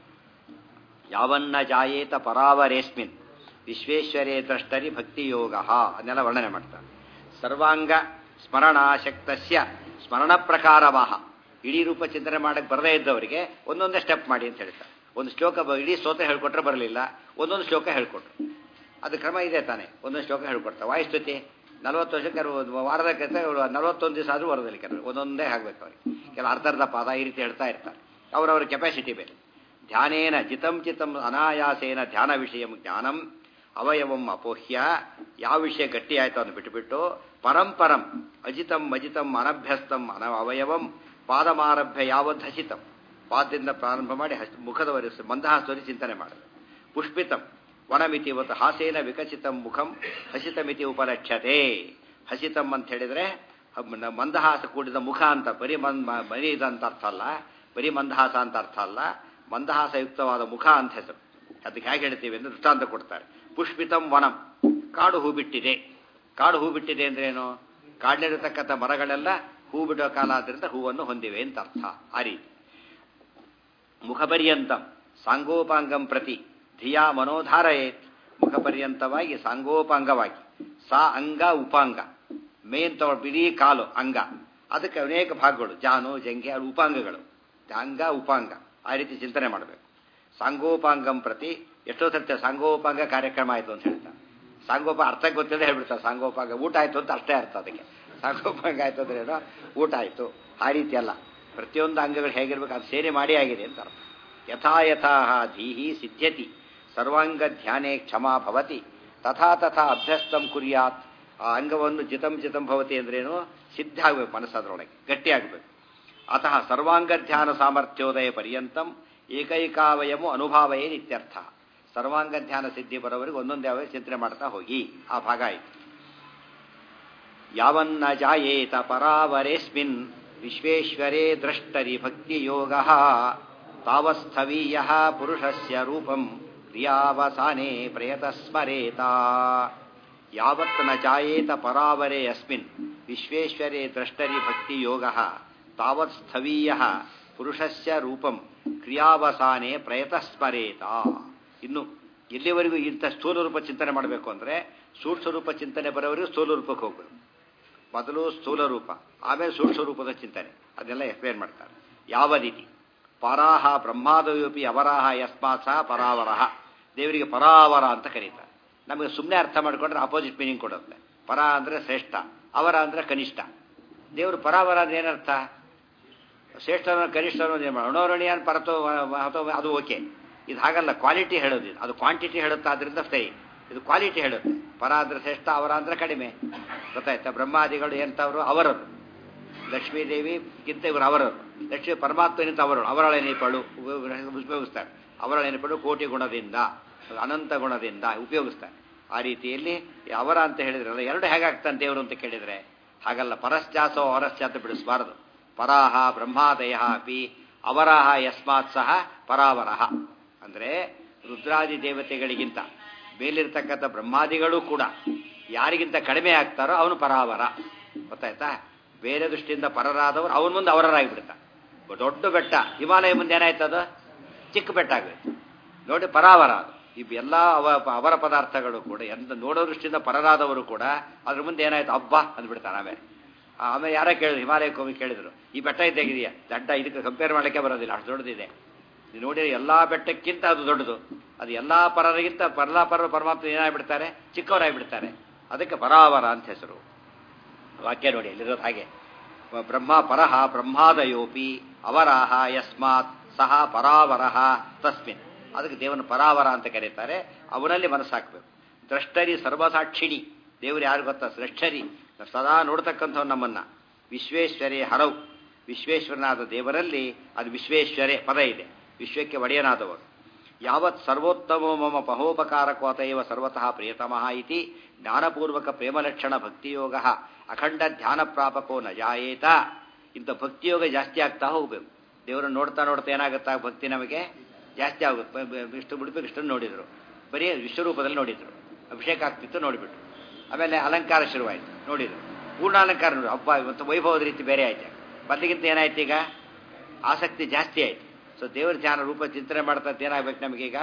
ಯಾವನ್ನ ಜಾಯೇತ ಪರಾವರೇಸ್ಮಿನ್ ವಿಶ್ವೇಶ್ವರೇ ದ್ರಷ್ಟರಿ ಭಕ್ತಿಯೋಗ ಅದನ್ನೆಲ್ಲ ವರ್ಣನೆ ಮಾಡ್ತಾರೆ ಸರ್ವಾಂಗ ಸ್ಮರಣಾಶಕ್ತಸ್ಯ ಸ್ಮರಣ ಪ್ರಕಾರವಾಹ ಇಡೀ ರೂಪ ಚಿಂತನೆ ಮಾಡಕ್ಕೆ ಬರದೇ ಇದ್ದವರಿಗೆ ಒಂದೊಂದೇ ಸ್ಟೆಪ್ ಮಾಡಿ ಅಂತ ಹೇಳ್ತಾರೆ ಒಂದು ಶ್ಲೋಕ ಬ- ಇಡೀ ಸ್ತೋತ್ರ ಹೇಳ್ಕೊಟ್ರೆ ಬರಲಿಲ್ಲ ಒಂದೊಂದು ಶ್ಲೋಕ ಹೇಳ್ಕೊಟ್ರು ಅದು ಕ್ರಮ ಇದೆ ತಾನೆ ಒಂದೊಂದು ಶ್ಲೋಕ ಹೇಳ್ಕೊಡ್ತಾರೆ ವಾಯುಸ್ತುತಿ ನಲವತ್ತು ವರ್ಷಕ್ಕೆ ಅವ್ರು ವಾರದ ಕತೆ ಅವರು ನಲವತ್ತೊಂದು ದಿವಸ ಆದರೂ ಬರೋದಿಲ್ಲ ಕೆಲವರು ಒಂದೊಂದೇ ಆಗ್ಬೇಕು ಅವ್ರಿಗೆ ಕೆಲ ಅರ್ಧ ಅರ್ಧ ಪಾದ ಈ ರೀತಿ ಹೇಳ್ತಾ ಇರ್ತಾರೆ ಅವರವ್ರ ಕೆಪಾಸಿಟಿ ಬೇರೆ ಧ್ಯಾನೇನ ಜಿತಂ ಚಿತಂ ಅನಾಯಾಸೇನ ಧ್ಯಾನ ವಿಷಯ ಜ್ಞಾನಂ ಅವಯವಂ ಅಪೋಹ್ಯ ಯಾವ ವಿಷಯ ಗಟ್ಟಿ ಆಯ್ತು ಅದನ್ನು ಬಿಟ್ಟುಬಿಟ್ಟು ಪರಂಪರಂ ಅಜಿತಂ ಅಜಿತಂ ಅನಭ್ಯಸ್ತಂ ಅನ ಅವಯವಂ ಪಾದಮಾರಭ್ಯ ಯಾವದ್ಹಸಿತಂ ಪಾದದಿಂದ ಪ್ರಾರಂಭ ಮಾಡಿ ಹಸ್ ಮುಖದವರೆಗೆ ಮಂದಹಾಸವರಿ ಚಿಂತನೆ ಮಾಡಬೇಕು ಪುಷ್ಪಿತಂ ವನಮಿತಿ ಇವತ್ತು ಹಾಸೇನ ವಿಕಸಿತಂ ಮುಖಂ ಹಸಿತಮಿತಿ ಉಪಲಕ್ಷ್ಯತೆ ಹಸಿತಂ ಅಂತ ಹೇಳಿದ್ರೆ ಹಮ್- ನ- ಮಂದಹಾಸ ಕೂಡಿದ ಮುಖ ಅಂತ ಬರೀ ಮನ್ ಮ- ಬರೀ ಇದಂತ ಅರ್ಥ ಅಲ್ಲ ಬರೀ ಮಂದಹಾಸ ಅಂತ ಅರ್ಥ ಅಲ್ಲ ಮಂದಹಾಸಯುಕ್ತವಾದ ಮುಖ ಅಂತ ಹೆಸರು ಅದಕ್ಕೆ ಹೇಗೆ ಹೇಳ್ತೀವಿ ಅಂದ್ರೆ ದೃಷ್ಟಾಂತ ಕೊಡ್ತಾರೆ ಪುಷ್ಪಿತಂ ವನಂ ಕಾಡು ಹೂ ಬಿಟ್ಟಿದೆ ಕಾಡು ಹೂ ಬಿಟ್ಟಿದೆ ಅಂದ್ರೆ ಏನು ಕಾಡಿನಲ್ಲಿರತಕ್ಕಂಥ ಮರಗಳೆಲ್ಲ ಹೂ ಬಿಡೋ ಕಾಲ ಆದ್ರಿಂದ ಹೂವನ್ನು ಹೊಂದಿವೆ ಅಂತ ಅರ್ಥ ಆ ರೀತಿ ಮುಖಪರ್ಯಂತಂ ಸಾಂಗೋಪಾಂಗಂ ಪ್ರತಿ ಧಿಯಾ ಮನೋಧಾರಯೇತ್ ಮುಖಪರ್ಯಂತವಾಗಿ ಸಾಂಗೋಪಾಂಗವಾಗಿ ಸಾ ಅಂಗ ಉಪಾಂಗ ಮೇನ್ ತಗೊಳ್ ಇಡೀ ಕಾಲು ಅಂಗ ಅದಕ್ಕೆ ಅನೇಕ ಭಾಗಗಳು ಜಾನು ಜಂಗೆ ಅದು ಉಪಾಂಗಗಳು ಅಂಗ ಉಪಾಂಗ ಆ ರೀತಿ ಚಿಂತನೆ ಮಾಡಬೇಕು ಸಾಂಗೋಪಾಂಗಂ ಪ್ರತಿ ಎಷ್ಟೋ ಸರ್ತಿ ಸಾಂಗೋಪಾಂಗ ಕಾರ್ಯಕ್ರಮ ಆಯಿತು ಅಂತ ಹೇಳ್ತಾರೆ ಸಾಂಗೋಪ ಅರ್ಥ ಗೊತ್ತಿದೆ ಹೇಳ್ಬಿಡ್ತಾರೆ ಸಾಂಗೋಪಾಂಗ ಊಟ ಆಯಿತು ಅಂತ ಅಷ್ಟೇ ಅರ್ಥ ಅದಕ್ಕೆ ಸಾಂಗೋಪಾಂಗ ಆಯಿತು ಅಂದ್ರೆ ಏನೋ ಊಟ ಆಯಿತು ಆ ರೀತಿ ಅಲ್ಲ ಪ್ರತಿಯೊಂದು ಅಂಗಗಳು ಹೇಗಿರ್ಬೇಕು ಅದು ಸೇರಿ ಮಾಡಿ ಆಗಿದೆ ಅಂತ ಅರ್ಥ ಯಥಾ ಯಥಾ ಧೀಹಿ ಸಿದ್ಧ್ಯತಿ ಸರ್ವಾಂಗ ಧ್ಯಾನೇ ಕ್ಷಮಾ ಭವತಿ ತಥಾ ತಥಾ ಅಭ್ಯಸ್ತಂ ಕುರ್ಯಾತ್ ಆ ಅಂಗವನ್ನು ಜಿತಂ ಜಿತಂ ಭವತಿ ಅಂದ್ರೇನು ಸಿದ್ಧ ಆಗಬೇಕು ಮನಸ್ಸದ್ರೊಳಗೆ ಗಟ್ಟಿಯಾಗಬೇಕು ಅತಃ ಸರ್ವಾಂಗ ಧ್ಯಾನ ಸಾಮರ್ಥ್ಯೋದಯ ಪರ್ಯಂತಂ ಏಕೈಕಾವಯಮು ಅನುಭಾವಯೇ ಇತ್ಯರ್ಥ ಸರ್ವಾಂಗ ಧ್ಯಾನ ಸಿದ್ಧಿ ಬರೋವರೆಗೆ ಒಂದೊಂದೇ ಅವಯ ಚಿಂತನೆ ಮಾಡ್ತಾ ಹೋಗಿ ಆ ಭಾಗ ಆಯಿತು ಯಾವನ್ನ ಜಾಯೇತ ಪರಾವರೇಸ್ಮಿನ್ ವಿಶ್ವೇಶ್ವರೇ ದ್ರಷ್ಟರಿ ಭಕ್ತಿಯೋಗ ತಾವಸ್ಥವೀಯ ಪುರುಷಸ್ಯ ರೂಪಂ ಕ್ರಿಯಾವಸಾನೆ ಪ್ರಯತ ಸ್ಮರೇತ ಯಾವತ್ ನ ಜಾಯೇತ ಪರಾವರೇ ಅಸ್ಮಿನ್ ವಿಶ್ವೇಶ್ವರೇ ದ್ರಷ್ಟರಿ ಭಕ್ತಿಯೋಗ ತಾವತ್ ಸ್ಥವೀಯ ಪುರುಷಸ್ಯ ರೂಪಂ ಕ್ರಿಯಾವಸಾನೆ ಪ್ರಯತ ಸ್ಮರೇತ ಇನ್ನು ಎಲ್ಲಿವರೆಗೂ ಇಂಥ ಸ್ಥೂಲ ರೂಪ ಚಿಂತನೆ ಮಾಡಬೇಕು ಅಂದರೆ ಸೂಕ್ಷ್ಮ ರೂಪ ಚಿಂತನೆ ಬರೋವರೆಗೂ ಸ್ಥೂಲ ರೂಪಕ್ಕೆ ಹೋಗಬೇಕು ಮೊದಲು ಸ್ಥೂಲ ರೂಪ ಆಮೇಲೆ ಸೂಕ್ಷ್ಮ ರೂಪದ ಚಿಂತನೆ ಅದನ್ನೆಲ್ಲ ಎಕ್ಸ್ಪ್ಲೇನ್ ಮಾಡ್ತಾರೆ ಯಾವ ರೀತಿ ಪರಾಹ ಬ್ರಹ್ಮಾದಯೋಪಿ ಅವರಾಹ ಯಸ್ಮಾತ್ ಸಹ ಪರಾವರಹ ದೇವರಿಗೆ ಪರಾವರ ಅಂತ ಕರೀತಾರೆ ನಮಗೆ ಸುಮ್ಮನೆ ಅರ್ಥ ಮಾಡಿಕೊಂಡ್ರೆ ಅಪೋಸಿಟ್ ಮೀನಿಂಗ್ ಕೊಡುತ್ತೆ ಪರ ಅಂದರೆ ಶ್ರೇಷ್ಠ ಅವರ ಅಂದರೆ ಕನಿಷ್ಠ ದೇವರು ಪರಾವರ ಅಂದ್ರೆ ಏನರ್ಥ ಶ್ರೇಷ್ಠನ ಕನಿಷ್ಠನೋ ಅಣೋರಣೀಯನ್ ಪರತೋ ಅಥವಾ ಅದು ಓಕೆ ಇದು ಹಾಗಲ್ಲ ಕ್ವಾಲಿಟಿ ಹೇಳೋದು ಇದು ಅದು ಕ್ವಾಂಟಿಟಿ ಹೇಳುತ್ತೆ ಅದರಿಂದ ಸರಿ ಇದು ಕ್ವಾಲಿಟಿ ಹೇಳುತ್ತೆ ಪರ ಅಂದ್ರೆ ಶ್ರೇಷ್ಠ ಅವರ ಅಂದ್ರೆ ಕಡಿಮೆ ಗೊತ್ತಾಯ್ತಾ ಬ್ರಹ್ಮಾದಿಗಳು ಎಂತವರು ಅವರದು ಲಕ್ಷ್ಮೀದೇವಿಗಿಂತ ಇವರು ಅವರರು ಲಕ್ಷ್ಮೀ ಪರಮಾತ್ಮನಿಂದ ಅವರು ಅವರಳ ನೆನಪಳು ಉಪಯೋಗಿಸ್ತಾರೆ ಅವರಳ ನೆನಪಳು ಕೋಟಿ ಗುಣದಿಂದ ಅನಂತ ಗುಣದಿಂದ ಉಪಯೋಗಿಸ್ತಾರೆ ಆ ರೀತಿಯಲ್ಲಿ ಅವರ ಅಂತ ಹೇಳಿದ್ರಲ್ಲ ಎರಡು ಹೇಗಾಗ್ತಾನೆ ದೇವರು ಅಂತ ಕೇಳಿದರೆ ಹಾಗಲ್ಲ ಪರಶ್ಚಾಸೋ ಅವರಶ್ಚಾತ ಬಿಡಿಸಬಾರದು ಪರಾಹ ಬ್ರಹ್ಮಾದಯ ಅಪಿ ಅವರಾಹ ಯಸ್ಮಾತ್ ಸಹ ಪರಾವರಹ ಅಂದರೆ ರುದ್ರಾದಿ ದೇವತೆಗಳಿಗಿಂತ ಮೇಲಿರ್ತಕ್ಕಂಥ ಬ್ರಹ್ಮಾದಿಗಳು ಕೂಡ ಯಾರಿಗಿಂತ ಕಡಿಮೆ ಆಗ್ತಾರೋ ಅವನು ಪರಾವರ ಗೊತ್ತಾಯ್ತಾ ಬೇರೆ ದೃಷ್ಟಿಯಿಂದ ಪರರಾದವರು ಅವನ ಮುಂದೆ ಅವರರಾಗಿಬಿಡ್ತಾ ದೊಡ್ಡ ಬೆಟ್ಟ ಹಿಮಾಲಯ ಮುಂದೆ ಏನಾಯ್ತದು ಚಿಕ್ಕ ಬೆಟ್ಟ ಆಗಬೇಕು ನೋಡಿ ಪರಾವರ ಅದು ಇವು ಎಲ್ಲ ಅವ ಅವರ ಪದಾರ್ಥಗಳು ಕೂಡ ಎಂತ ನೋಡೋ ದೃಷ್ಟಿಯಿಂದ ಪರರಾದವರು ಕೂಡ ಅದ್ರ ಮುಂದೆ ಏನಾಯ್ತು ಹಬ್ಬ ಅಂದ್ಬಿಡ್ತಾರೆ ಆಮೇಲೆ ಆಮೇಲೆ ಯಾರೋ ಕೇಳಿದ್ರು ಹಿಮಾಲಯಕ್ಕೆ ಹೋಗಿ ಕೇಳಿದ್ರು ಈ ಬೆಟ್ಟ ಇದ್ದಾಗಿದೆಯಾ ದಡ್ಡ ಇದಕ್ಕೆ ಕಂಪೇರ್ ಮಾಡಲಿಕ್ಕೆ ಬರೋದಿಲ್ಲ ಅಷ್ಟು ದೊಡ್ಡದಿದೆ ನೀವು ನೋಡಿ ಎಲ್ಲ ಬೆಟ್ಟಕ್ಕಿಂತ ಅದು ದೊಡ್ಡದು ಅದು ಎಲ್ಲ ಪರರಿಗಿಂತ ಪರಲ ಪರ ಪರಮಾತ್ಮ ಏನಾಗ್ಬಿಡ್ತಾರೆ ಚಿಕ್ಕವರಾಗಿಬಿಡ್ತಾರೆ ಅದಕ್ಕೆ ಪರಾವರ ಅಂತ ಹೆಸರು ವಾಕ್ಯ ನೋಡಿ ಇಲ್ಲಿರೋದು ಹಾಗೆ ಬ್ರಹ್ಮ ಪರಹ ಬ್ರಹ್ಮಾದಯೋಪಿ ಅವರಾಹ ಯಸ್ಮಾತ್ ಸಹ ಪರಾವರಹ ತಸ್ಮಿನ್ ಅದಕ್ಕೆ ದೇವನ ಪರಾವರ ಅಂತ ಕರೀತಾರೆ ಅವನಲ್ಲಿ ಮನಸ್ಸಾಕಬೇಕು ದ್ರಷ್ಟರಿ ಸರ್ವಸಾಕ್ಷಿಣಿ ದೇವರು ಯಾರು ಗೊತ್ತಾ ದ್ರಷ್ಟರಿ ಸದಾ ನೋಡ್ತಕ್ಕಂಥವ್ ನಮ್ಮನ್ನ ವಿಶ್ವೇಶ್ವರೇ ಹರವು ವಿಶ್ವೇಶ್ವರನಾದ ದೇವರಲ್ಲಿ ಅದು ವಿಶ್ವೇಶ್ವರೇ ಪದ ಇದೆ ವಿಶ್ವಕ್ಕೆ ಒಡೆಯನಾದವರು ಯಾವತ್ ಸರ್ವೋತ್ತಮೋ ಮಮ ಪಹೋಪಕಾರಕೋತಯವ ಸರ್ವತಃ ಪ್ರಿಯತಮಃ ಇತಿ ಜ್ಞಾನಪೂರ್ವಕ ಪ್ರೇಮಲಕ್ಷಣ ಭಕ್ತಿಯೋಗ ಅಖಂಡ ಧ್ಯಾನ ಪ್ರಾಪಕೋ ನ ಜಾಯೇತ ಇಂಥ ಭಕ್ತಿಯೋಗ ಜಾಸ್ತಿ ಆಗ್ತಾ ಹೋಗ್ಬೇಕು ದೇವರನ್ನು ನೋಡ್ತಾ ನೋಡ್ತಾ ಏನಾಗುತ್ತಾ ಭಕ್ತಿ ನಮಗೆ ಜಾಸ್ತಿ ಆಗುತ್ತೆ ವಿಷ್ಣು ಉಡುಪಿ ಕೃಷ್ಣನ್ ನೋಡಿದ್ರು ಬರೀ ವಿಶ್ವರೂಪದಲ್ಲಿ ನೋಡಿದ್ರು ಅಭಿಷೇಕ ಆಗ್ತಿತ್ತು ನೋಡಿಬಿಟ್ರು ಆಮೇಲೆ ಅಲಂಕಾರ ಶುರುವಾಯಿತು ನೋಡಿದ್ರು ಪೂರ್ಣಾಲಂಕಾರ ನೋಡಿ ಹಬ್ಬ ಮತ್ತು ವೈಭವದ ರೀತಿ ಬೇರೆ ಆಯ್ತು ಮೊದಲಿಗಿಂತ ಏನಾಯ್ತು ಈಗ ಆಸಕ್ತಿ ಜಾಸ್ತಿ ಆಯ್ತು ಸೊ ದೇವರ ಧ್ಯಾನ ರೂಪ ಚಿಂತನೆ ಮಾಡ್ತಾ ಏನಾಗಬೇಕು ನಮಗೀಗ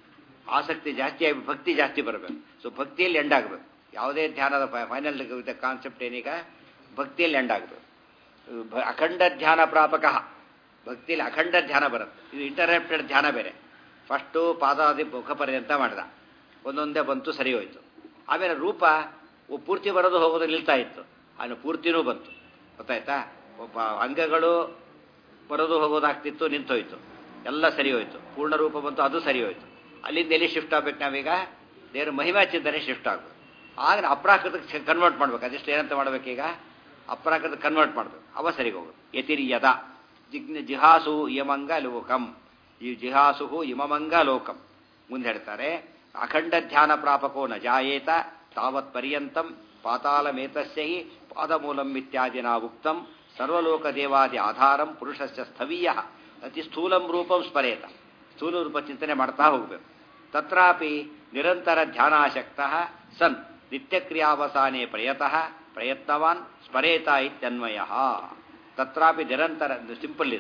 ಆಸಕ್ತಿ ಜಾಸ್ತಿ ಆಗಿ ಭಕ್ತಿ ಜಾಸ್ತಿ ಬರಬೇಕು ಸೊ ಭಕ್ತಿಯಲ್ಲಿ ಎಂಡ್ ಆಗಬೇಕು ಯಾವುದೇ ಧ್ಯಾನದ ಫೈನಲ್ ಕಾನ್ಸೆಪ್ಟ್ ಏನೀಗ ಭಕ್ತಿಯಲ್ಲಿ ಎಂಡ್ ಆಗಬೇಕು ಅಖಂಡ ಧ್ಯಾನ ಪ್ರಾಪಕ ಭಕ್ತಿಯಲ್ಲಿ ಅಖಂಡ ಧ್ಯಾನ ಬರುತ್ತೆ ಇದು ಇಂಟರಪ್ಟೆಡ್ ಧ್ಯಾನ ಬೇರೆ ಫಸ್ಟು ಪಾದಾದಿ ಮುಖ ಪರ್ಯಂತ ಮಾಡಿದ ಒಂದೊಂದೇ ಬಂತು ಸರಿ ಹೋಯ್ತು ಆಮೇಲೆ ರೂಪ ಪೂರ್ತಿ ಬರೋದು ಹೋಗೋದು ನಿಲ್ತಾ ಇತ್ತು ಆಮೇಲೆ ಪೂರ್ತಿನೂ ಬಂತು ಗೊತ್ತಾಯ್ತಾ ಒಬ್ಬ ಅಂಗಗಳು ಬರೋದು ಹೋಗೋದಾಗ್ತಿತ್ತು ನಿಂತೋಯ್ತು ಎಲ್ಲ ಸರಿ ಹೋಯ್ತು ಪೂರ್ಣ ರೂಪ ಬಂತು ಅದು ಸರಿ ಹೋಯ್ತು ಅಲ್ಲಿಂದ ಎಲ್ಲಿ ಶಿಫ್ಟ್ ಆಗ್ಬೇಕು ನಾವೀಗ ದೇವ್ರ ಮಹಿಮಾ ಚಿಂತನೆ ಶಿಫ್ಟ್ ಆಗಬೇಕು ಆಗ ಅಪ್ರಾಕೃತಕ್ಕೆ ಕನ್ವರ್ಟ್ ಮಾಡ್ಬೇಕು ಅದೆಷ್ಟು ಏನಂತ ಮಾಡ್ಬೇಕೀಗ ಅಪ್ರಾಕೃತ ಕನ್ವರ್ಟ್ ಮಾಡ್ಬೇಕು ಅವ ಸರಿಗೆ ಹೋಗೋದು ಯತಿರಿ ಯದ ಜಿಗ್ನ ಜಿಹಾಸು ಯಮಂಗ ಲೋಕಂ ಈ ಜಿಹಾಸು ಇಮಮಂಗ ಲೋಕಂ ಮುಂದೆ ಹೇಳ್ತಾರೆ ಅಖಂಡ ಧ್ಯಾನ ಪ್ರಾಪಕೋ ನ ಜಾಯೇತ ತಾವತ್ ಪರ್ಯಂತಂ ಪಾತಾಳಮೇತಸ್ಯ ಹಿ ಪಾದಮೂಲಂ ಇತ್ಯಾದಿನ ಉಕ್ತಂ ಸರ್ವಲೋಕ ದೇವಾದಿ ಆಧಾರಂ ಪುರುಷಸ್ಯ ಸ್ಥವೀಯ ಅತಿ ಸ್ಥೂಲಂ ರೂಪಂ ಸ್ಮರೇತ ಸ್ಥೂಲ ರೂಪ ಚಿಂತನೆ ಮಾಡ್ತಾ ಹೋಗಬೇಕು ತತ್ರಾಪಿ ನಿರಂತರ ಧ್ಯಾನಾಸಕ್ತ ಸನ್ ನಿತ್ಯಕ್ರಿಯಾವಸಾನೆ ಪ್ರಯತಃ ಪ್ರಯತ್ನವಾನ್ ಸ್ಮರೇತ ಇತ್ಯನ್ವಯ ತತ್ರಾಪಿ ನಿರಂತರ ಸಿಂಪಲ್ ಇದು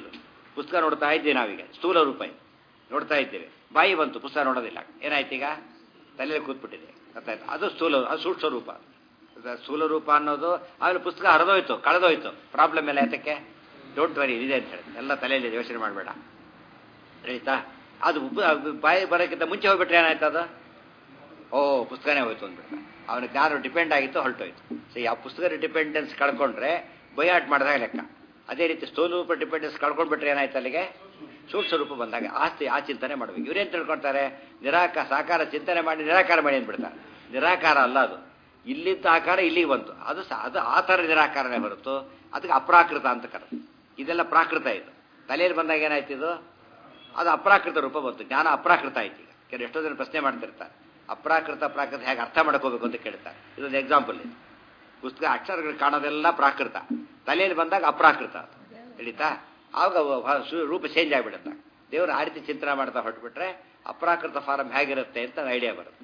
ಪುಸ್ತಕ ನೋಡ್ತಾ ಇದ್ದೀವಿ ನಾವೀಗ ಸ್ಥೂಲ ರೂಪ ಇದು ನೋಡ್ತಾ ಇದ್ದೇವೆ ಬಾಯಿ ಬಂತು ಪುಸ್ತಕ ನೋಡೋದಿಲ್ಲ ಏನಾಯ್ತು ಈಗ ತಲೆಯಲ್ಲಿ ಕೂತ್ಬಿಟ್ಟಿದೆ ಗೊತ್ತಾಯ್ತು ಅದು ಸ್ಥೂಲ ಅದು ಸೂಕ್ಷ್ಮ ರೂಪ ಅದು ಸ್ಥೂಲ ರೂಪ ಅನ್ನೋದು ಆಮೇಲೆ ಪುಸ್ತಕ ಹರಿದೋಯ್ತು ಕಳೆದೋಯ್ತು ಪ್ರಾಬ್ಲಮ್ ಎಲ್ಲ ಯಾತಕ್ಕೆ ಡೋಂಟ್ ವರಿ ಇದೆ ಅಂತ ಹೇಳಿ ಎಲ್ಲ ತಲೆಯಲ್ಲಿ ಯೋಚನೆ ಮಾಡಬೇಡ ಆಯ್ತಾ ಅದು ಉಪ- ಅದು ಬಾಯಿ ಬರೋಕ್ಕಿಂತ ಮುಂಚೆ ಹೋಗ್ಬಿಟ್ರೆ ಏನಾಯ್ತು ಅದು ಓ ಪುಸ್ತಕನೇ ಹೋಯ್ತು ಅಂದ್ಬಿಟ್ಟ ಅವನ ಜ್ಞಾನ ಡಿಪೆಂಡ್ ಆಗಿತ್ತು ಹೊರಟೋಯ್ತು ಸೊ ಆ ಪುಸ್ತಕದ ಡಿಪೆಂಡೆನ್ಸ್ ಕಳ್ಕೊಂಡ್ರೆ ಬೈಯಾಟ್ ಮಾಡಿದಾಗ ಲೆಕ್ಕ ಅದೇ ರೀತಿ ಸ್ಥೂಲ ರೂಪ ಡಿಪೆಂಡೆನ್ಸ್ ಕಳ್ಕೊಂಡ್ಬಿಟ್ರೆ ಏನಾಯ್ತು ಅಲ್ಲಿಗೆ ಸೂಕ್ಷ್ಮ ರೂಪ ಬಂದಾಗ ಆಸ್ತಿ ಆ ಚಿಂತನೆ ಮಾಡಬೇಕು ಇವ್ರೇನು ತಿಳ್ಕೊಳ್ತಾರೆ ನಿರಾಕಾರ ಸಾಕಾರ ಚಿಂತನೆ ಮಾಡಿ ನಿರಾಕಾರ ಮಾಡಿ ಅಂದ್ಬಿಡ್ತಾರೆ ನಿರಾಕಾರ ಅಲ್ಲ ಅದು ಇಲ್ಲಿದ್ದ ಆಕಾರ ಇಲ್ಲಿಗೆ ಬಂತು ಅದು ಸ- ಅದು ಆ ಥರ ನಿರಾಕಾರನೇ ಹೊರತು ಅದಕ್ಕೆ ಅಪ್ರಾಕೃತ ಅಂತ ಕರೆದು ಇದೆಲ್ಲ ಪ್ರಾಕೃತ ಇದು ತಲೆಯಲ್ಲಿ ಬಂದಾಗ ಏನಾಯ್ತು ಇದು ಅದು ಅಪ್ರಾಕೃತ ರೂಪ ಬಂತು ಜ್ಞಾನ ಅಪ್ರಾಕೃತ ಆಯ್ತು ಈಗ ಕೆಲವು ಎಷ್ಟೋ ಜನ ಪ್ರಶ್ನೆ ಮಾಡ್ತಿರ್ತಾರೆ ಅಪ್ರಾಕೃತ ಪ್ರಾಕೃತ ಹೇಗೆ ಅರ್ಥ ಮಾಡ್ಕೋಬೇಕು ಅಂತ ಕೇಳ್ತಾರೆ ಇದೊಂದು ಎಕ್ಸಾಂಪಲ್ ಇದು ಪುಸ್ತಕ ಅಕ್ಷರಗಳು ಕಾಣೋದೆಲ್ಲ ಪ್ರಾಕೃತ ತಲೆಯಲ್ಲಿ ಬಂದಾಗ ಅಪ್ರಾಕೃತ ಅದು ತಿಳಿತಾ ಆವಾಗ ಅವು ಹ- ಸು- ರೂಪ ಚೇಂಜ್ ಆಗಿಬಿಡುತ್ತೆ ದೇವರು ಆ ರೀತಿ ಚಿಂತನೆ ಮಾಡ್ತಾ ಹೊರಟ್ಬಿಟ್ರೆ ಅಪ್ರಾಕೃತ ಫಾರಂ ಹೇಗಿರುತ್ತೆ ಅಂತ ಐಡಿಯಾ ಬರುತ್ತೆ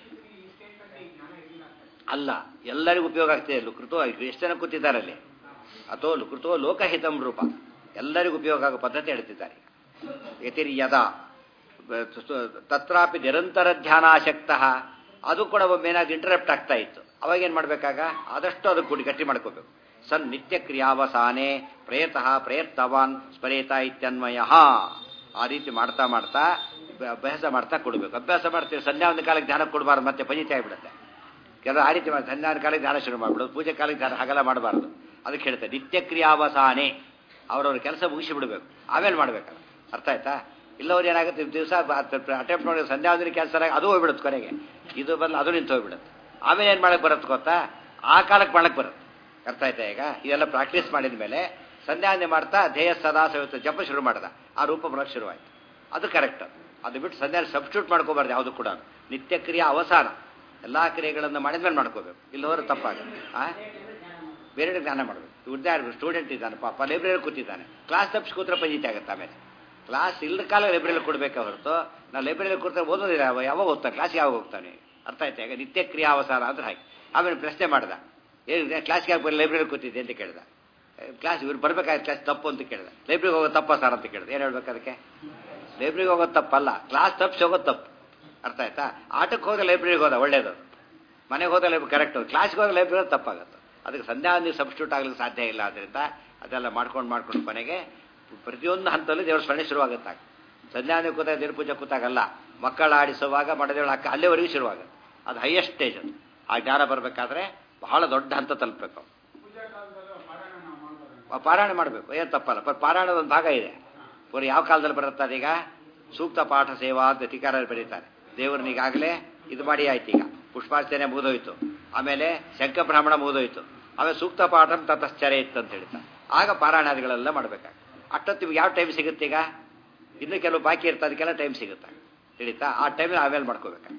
ಅಲ್ಲ ಎಲ್ಲರಿಗೂ ಉಪಯೋಗ ಆಗ್ತಿದೆ ಲುಕೃತೋ ಎಷ್ಟು ಜನ ಕೂತಿದ್ದಾರೆ ಅಲ್ಲಿ ಅಥೋ ಲುಕೃತೋ ಲೋಕಹಿತಂ ರೂಪ ಎಲ್ಲರಿಗೂ ಉಪಯೋಗ ಆಗೋ ಪದ್ಧತಿ ಹೇಳ್ತಿದ್ದಾರೆ ಯತಿರ್ಯದ ತತ್ರಾಪಿ ನಿರಂತರ ಧ್ಯಾನಾಸಕ್ತ ಅದು ಕೂಡ ಒಮ್ಮೇನಾಗಿ ಇಂಟರಪ್ಟ್ ಆಗ್ತಾ ಇತ್ತು ಅವಾಗ ಏನು ಮಾಡಬೇಕಾಗ ಆದಷ್ಟು ಅದಕ್ಕೆ ಕೂಡಿ ಗಟ್ಟಿ ಮಾಡ್ಕೋಬೇಕು ಸನ್ ನಿತ್ಯ ಕ್ರಿಯಾವಸಾನೆ ಪ್ರಯತಃ ಪ್ರಯತ್ನವಾನ್ ಸ್ಮರೇತ ಇತ್ಯನ್ವಯ ಆ ರೀತಿ ಮಾಡ್ತಾ ಮಾಡ್ತಾ ಬ- ಅಭ್ಯಾಸ ಮಾಡ್ತಾ ಕೊಡಬೇಕು ಅಭ್ಯಾಸ ಮಾಡ್ತೀವಿ ಸಂಧ್ಯಾ ಒಂದು ಕಾಲಕ್ಕೆ ಧ್ಯಾನ ಕೊಡಬಾರ್ದು ಮತ್ತೆ ಪಂಜಿತ ಆಗಿಬಿಡುತ್ತೆ ಕೆಲವು ಆ ರೀತಿ ಮಾಡಿ ಸಂಧ್ಯಾನ ಕಾಲಕ್ಕೆ ಧ್ಯಾನ ಶುರು ಮಾಡ್ಬಿಡೋದು ಪೂಜೆ ಕಾಲಕ್ಕೆ ಧ್ಯಾನ ಹಾಗೆಲ್ಲ ಮಾಡಬಾರ್ದು ಅದಕ್ಕೆ ಹೇಳ್ತಾರೆ ನಿತ್ಯ ಕ್ರಿಯಾವಸಾನೆ ಅವ್ರವ್ರ ಕೆಲಸ ಮುಗಿಸಿ ಬಿಡಬೇಕು ಆಮೇಲೆ ಮಾಡ್ಬೇಕಲ್ಲ ಅರ್ಥ ಆಯ್ತಾ ಇಲ್ಲವ್ರು ಏನಾಗುತ್ತೆ ದಿವಸ ಅಟೆಂಪ್ಟ್ ಮಾಡಿ ಸಂಧ್ಯಾ ಒಂದಿನ ಕೆಲಸ ಅದು ಹೋಗ್ಬಿಡುತ್ತೆ ಕೊನೆಗೆ ಇದು ಬಂದು ಅದು ನಿಂತು ಹೋಗ್ಬಿಡುತ್ತೆ ಆಮೇಲೆ ಏನು ಮಾಡಕ್ಕೆ ಬರುತ್ತೆ ಗೊತ್ತಾ ಆ ಕಾಲಕ್ಕೆ ಮಾಡಕ್ಕೆ ಬರುತ್ತೆ ಅರ್ಥ ಆಯ್ತಾ ಈಗ ಇದೆಲ್ಲ ಪ್ರಾಕ್ಟೀಸ್ ಮಾಡಿದ ಮೇಲೆ ಸಂಧ್ಯಾವಂದನೆ ಮಾಡ್ತಾ ಧ್ಯೇಯ ಸದಾ ಸವಿತ ಜಪ ಶುರು ಮಾಡ್ದ ಆ ರೂಪ ಬರೋಕ್ಕೆ ಶುರುವಾಯಿತು ಅದು ಕರೆಕ್ಟ್ ಅದು ಬಿಟ್ಟು ಸಂಧ್ಯಾ ಸಬ್ಸ್ಟಿಟ್ಯೂಟ್ ಮಾಡ್ಕೋಬಾರ್ದು ಯಾವುದು ಕೂಡ ನಿತ್ಯ ಕ್ರಿಯೆ ಅವಸಾನ ಎಲ್ಲ ಕ್ರಿಯೆಗಳನ್ನು ಮಾಡಿದ್ಮೇಲೆ ಮಾಡ್ಕೋಬೇಕು ಇಲ್ಲವರು ತಪ್ಪಾಗುತ್ತೆ ಆ ಬೇರೆ ಜ್ಞಾನ ಮಾಡಬೇಕು ಉದಾಹರಣೆ ಸ್ಟೂಡೆಂಟ್ ಇದ್ದಾನೆ ಪಾಪ ಲೈಬ್ರರಿ ಕೂತಿದ್ದಾನೆ ಕ್ಲಾಸ್ ತಪ್ಪಿಸಿ ಕೂತ್ರೆ ಪಂಜಿತಿ ಆಗುತ್ತೆ ಆಮೇಲೆ ಕ್ಲಾಸ್ ಇಲ್ಲದ ಕಾಲ ಲೈಬ್ರರಿಲಿ ಕೊಡಬೇಕೆ ಹೊರತು ನಾವು ಲೈಬ್ರರಿಲಿ ಕೂತ್ರೆ ಓದೋದಿಲ್ಲ ಅವ ಯಾವಾಗ ಓದ್ತಾನೆ ಕ್ಲಾಸ್ಗೆ ಯಾವಾಗ ಹೋಗ್ತಾನೆ ಅರ್ಥ ಆಯ್ತಾ ಈಗ ನಿತ್ಯ ಕ್ರಿಯಾವಸಾನ ಅಂದ್ರೆ ಹಾಗೆ ಆಮೇಲೆ ಪ್ರಶ್ನೆ ಮಾಡ್ದ ಏನು ಕ್ಲಾಸ್ಗೆ ಯಾಕೆ ಬರೀ ಲೈಬ್ರರಿ ಕೂತಿದ್ದೆ ಅಂತ ಕೇಳ್ದ ಕ್ಲಾಸ್ ಇವ್ರು ಬರ್ಬೇಕಾದ್ರೆ ಕ್ಲಾಸ್ ತಪ್ಪು ಅಂತ ಕೇಳ್ದ ಲೈಬ್ರರಿಗೆ ಹೋಗೋದು ತಪ್ಪ ಸರ್ ಅಂತ ಕೇಳ್ದೆ ಏನು ಹೇಳ್ಬೇಕು ಅದಕ್ಕೆ ಲೈಬ್ರರಿಗೆ ಹೋಗೋದು ತಪ್ಪಲ್ಲ ಕ್ಲಾಸ್ ತಪ್ಪಿಸಿ ಹೋಗೋದು ತಪ್ಪು ಅರ್ಥ ಆಯ್ತಾ ಆಟಕ್ಕೆ ಹೋದ ಲೈಬ್ರರಿಗೆ ಹೋದ ಒಳ್ಳೇದು ಮನೆಗೆ ಹೋದ ಲೈಬ್ರರಿ ಕರೆಕ್ಟ್ ಕ್ಲಾಸ್ಗೆ ಹೋದ ಲೈಬ್ರರಿ ತಪ್ಪಾಗುತ್ತೆ ಅದಕ್ಕೆ ಸಂಧ್ಯಾ ನೀವು ಸಬ್ಸ್ಟಿಟ್ಯೂಟ್ ಆಗ್ಲಿಕ್ಕೆ ಸಾಧ್ಯ ಇಲ್ಲ ಆದ್ದರಿಂದ ಅದೆಲ್ಲ ಮಾಡ್ಕೊಂಡು ಮಾಡ್ಕೊಂಡು ಕೊನೆಗೆ ಪ್ರತಿಯೊಂದು ಹಂತದಲ್ಲಿ ದೇವರ ಸ್ಮರಣೆ ಶುರುವಾಗುತ್ತೆ ಸಂಧ್ಯಾವನೆ ಕೂತಾಗ ದೇವ್ರ ಪೂಜೆ ಕೂತಾಗಲ್ಲ ಮಕ್ಕಳ ಆಡಿಸುವಾಗ ಮಡದೇವಳ ಅಕ್ಕ ಅಲ್ಲಿವರೆಗೂ ಶುರುವಾಗುತ್ತೆ ಅದು ಹೈಯೆಸ್ಟ್ ಸ್ಟೇಜ್ ಅದು ಆ ಜ್ಞಾನ ಬರಬೇಕಾದ್ರೆ ಬಹಳ ದೊಡ್ಡ ಹಂತ ತಲುಪಬೇಕು ಆ ಪಾರಾಯಣ ಮಾಡಬೇಕು ಏನು ತಪ್ಪಲ್ಲ ಪ- ಪಾರಾಯಣದ ಒಂದು ಭಾಗ ಇದೆ ಪೂರ ಯಾವ ಕಾಲದಲ್ಲಿ ಬರುತ್ತೆ ಅದೀಗ ಸೂಕ್ತ ಪಾಠ ಸೇವಾ ಅಂತ ಅಧಿಕಾರ ಬರೀತಾರೆ ದೇವ್ರನ್ನ ಈಗಾಗಲೇ ಇದು ಮಾಡಿ ಆಯ್ತು ಈಗ ಪುಷ್ಪಾರ್ಚನೆ ಮುಗಿದೋಯ್ತು ಆಮೇಲೆ ಶಂಖಬ್ರಾಹ್ಮಣ ಮುಗಿದೋಯ್ತು ಆಮೇಲೆ ಸೂಕ್ತ ಪಾಠ ತತಶ್ಚರ್ಯ ಇತ್ತು ಅಂತ ಹೇಳ್ತಾರೆ ಆಗ ಪಾರಾಯಣಾದಿಗಳೆಲ್ಲ ಮಾಡಬೇಕಾಗ ಅಷ್ಟೊತ್ತಿಗೆ ಯಾವ ಟೈಮ್ ಸಿಗುತ್ತೆ ಈಗ ಇನ್ನು ಕೆಲವು ಬಾಕಿ ಇರ್ತದೆ ಅದಕ್ಕೆಲ್ಲ ಟೈಮ್ ಸಿಗುತ್ತೆ ತಿಳಿತಾ ಆ ಟೈಮಲ್ಲಿ ಆಮೇಲೆ ಮಾಡ್ಕೋಬೇಕು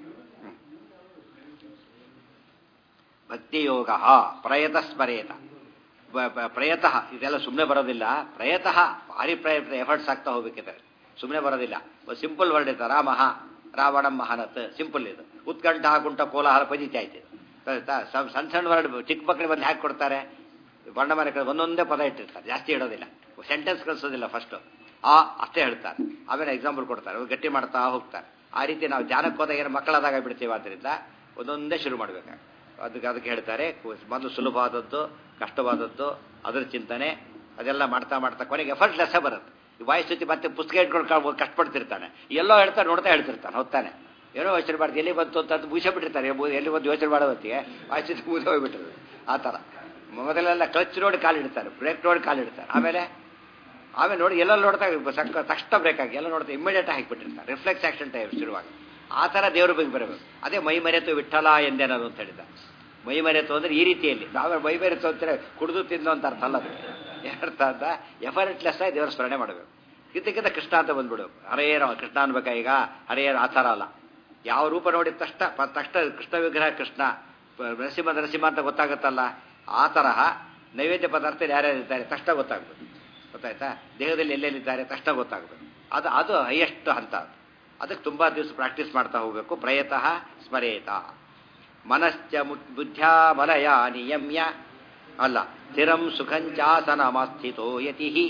ಭಕ್ತಿಯೋಗ ಪ್ರಯತ ಸ್ಮರೇತ ಬ- ಬ- ಪ್ರಯತಃ ಇದೆಲ್ಲ ಸುಮ್ಮನೆ ಬರೋದಿಲ್ಲ ಪ್ರಯತಃ ಭಾರಿ ಪ್ರಯತ್ನ ಎಫರ್ಟ್ಸ್ ಆಗ್ತಾ ಹೋಗ್ಬೇಕಿದ್ದಾರೆ ಸುಮ್ಮನೆ ಬರೋದಿಲ್ಲ ಸಿಂಪಲ್ ವರ್ಡ್ ಇತ್ತು ರಾಮಃ ರಾವಣಂ ಮಹಾನತ್ ಸಿಂಪಲ್ ಇದು ಉತ್ಕಂಠ ಕುಂಟ ಕೋಲಾಹಲ ಪಜಿತಿ ಆಯ್ತು ಇದು. ಆಯ್ತಾ? ಸಣ್ಣ ಸಣ್ಣ ಸಣ್ಣ ವರ್ಡ್ ಚಿಕ್ಕ ಮಕ್ಕಳಿಗೆ ಬಂದು ಹಾಕಿ ಕೊಡ್ತಾರೆ ಬಣ್ಣ ಮನೆ ಕಡೆ ಒಂದೊಂದೇ ಪದ ಇಟ್ಟಿರ್ತಾರೆ ಜಾಸ್ತಿ ಇಡೋದಿಲ್ಲ ಸೆಂಟೆನ್ಸ್ ಕಳಿಸೋದಿಲ್ಲ ಫಸ್ಟ್ ಆ ಅಷ್ಟೇ ಹೇಳ್ತಾರೆ ಆಮೇಲೆ ಎಕ್ಸಾಂಪಲ್ ಕೊಡ್ತಾರೆ ಅವ್ರು ಗಟ್ಟಿ ಮಾಡ್ತಾ ಹೋಗ್ತಾರೆ ಆ ರೀತಿ ನಾವು ಜಾನಕ್ಕೆ ಹೋದಾಗ ಏನು ಮಕ್ಕಳಾದಾಗ ಬಿಡ್ತೀವಿ ಆದ್ದರಿಂದ ಒಂದೊಂದೇ ಶುರು ಮಾಡ್ಬೇಕಾಗ ಅದಕ್ಕೆ ಅದಕ್ಕೆ ಹೇಳ್ತಾರೆ ಮೊದಲು ಸುಲಭವಾದದ್ದು ಕಷ್ಟವಾದದ್ದು ಅದರ ಚಿಂತನೆ ಅದೆಲ್ಲ ಮಾಡ್ತಾ ಮಾಡ್ತಾ ಕೊನೆಗೆ ಎಫರ್ಟ್ ಲೆಸ್ಸ ಬರುತ್ತೆ ಈ ವಾಯ್ಸ್ ಜೊತೆ ಮತ್ತೆ ಪುಸ್ತಕ ಇಟ್ಕೊಂಡು ಕಷ್ಟಪಡ್ತಿರ್ತಾನೆ ಎಲ್ಲೋ ಹೇಳ್ತಾನೆ ನೋಡ್ತಾ ಹೇಳ್ತಿರ್ತಾನೆ ಹೊತ್ತಾನೆ ಏನೋ ಯೋಚನೆ ಮಾಡ್ತೀವಿ ಎಲ್ಲಿ ಬಂತು ಅಂತ ಮುಗಿಸೇ ಬಿಟ್ಟಿರ್ತಾರೆ ಎಲ್ಲಿ ಎಲ್ಲಿ ಬಂದು ಯೋಚನೆ ಮಾಡೋ ಹೊತ್ತಿಗೆ ವಾಯ್ಸ್ ಜೊತೆ ಮುಗಿದು ಹೋಗ್ಬಿಟ್ಟಿರೋದು ಆ ಥರ ಮೊದಲೆಲ್ಲ ಕ್ಲಚ್ ನೋಡಿ ಕಾಲಿಡ್ತಾರೆ ಬ್ರೇಕ್ ನೋಡಿ ಕಾಲಿಡ್ತಾರೆ ಆಮೇಲೆ ಆಮೇಲೆ ನೋಡಿ ಎಲ್ಲ ನೋಡ್ತಾ ಸಕ್ಕ ತಕ್ಷಣ ಬ್ರೇಕ್ ಆಗಿ ಎಲ್ಲ ನೋಡ್ತಾ ಇಮಿಡಿಯೇಟ್ ಹಾಕಿಬಿಟ್ಟಿರ್ತಾರೆ ರಿಫ್ಲೆಕ್ಸ್ ಆಕ್ಷನ್ ಟೈಮ್ ಶುರುವಾಗಿ ಆ ಥರ ದೇವ್ರ ಬಗ್ಗೆ ಬರಬೇಕು ಅದೇ ಮೈ ಮರೆತು ವಿಠಲ ಎಂದೇನದು ಅಂತ ಹೇಳಿದ ಮೈ ಮರೆತು ಅಂದ್ರೆ ಈ ರೀತಿಯಲ್ಲಿ ನಾವೇ ಮೈ ಮರೆತು ಅಂತಾರೆ ಕುಡಿದು ತಿಂದು ಅಂತ ಅರ್ಥ ಅಲ್ಲ ಅದಕ್ಕೆ ಏನರ್ಥ ಅಂತ ಎಫರ್ಟ್ಲೆಸ್ ಆಗಿ ದೇವರ ಸ್ಮರಣೆ ಮಾಡಬೇಕು ಇದಕ್ಕಿಂತ ಕೃಷ್ಣ ಅಂತ ಬಂದ್ಬಿಡು ಹರೇರ ಕೃಷ್ಣ ಅನ್ಬೇಕಾ ಈಗ ಹರೇರ ಆ ಥರ ಅಲ್ಲ ಯಾವ ರೂಪ ನೋಡಿದ ತಕ್ಷಣ ಪ- ತಕ್ಷಣ ಕೃಷ್ಣ ವಿಗ್ರಹ ಕೃಷ್ಣ ಪ- ನರಸಿಂಹ ನರಸಿಂಹ ಅಂತ ಗೊತ್ತಾಗುತ್ತಲ್ಲ ಆ ತರಹ ನೈವೇದ್ಯ ಪದಾರ್ಥ ಯಾರ್ಯಾರಿದ್ದಾರೆ ತಕ್ಷಣ ಗೊತ್ತಾಗ್ಬೇಕು ಗೊತ್ತಾಯ್ತಾ ದೇಹದಲ್ಲಿ ಎಲ್ಲೆಲ್ಲಿದ್ದಾರೆ ತಕ್ಷಣ ಗೊತ್ತಾಗಬೇಕು ಅದು ಅದು ಹೈಯೆಸ್ಟ್ ಹಂತ ಅದು ಅದಕ್ಕೆ ತುಂಬ ದಿವಸ ಪ್ರಾಕ್ಟೀಸ್ ಮಾಡ್ತಾ ಹೋಗಬೇಕು ಪ್ರಯತಃ ಸ್ಮರೇತ ಮನಶ್ಚ ಮು- ಬುದ್ಧ್ಯಾ ಮಲಯ ನಿಯಮ್ಯ ಅಲ್ಲ ಸ್ಥಿರಂ ಸುಖಂಚಾಸನಮಸ್ಥಿತೋ ಯತಿ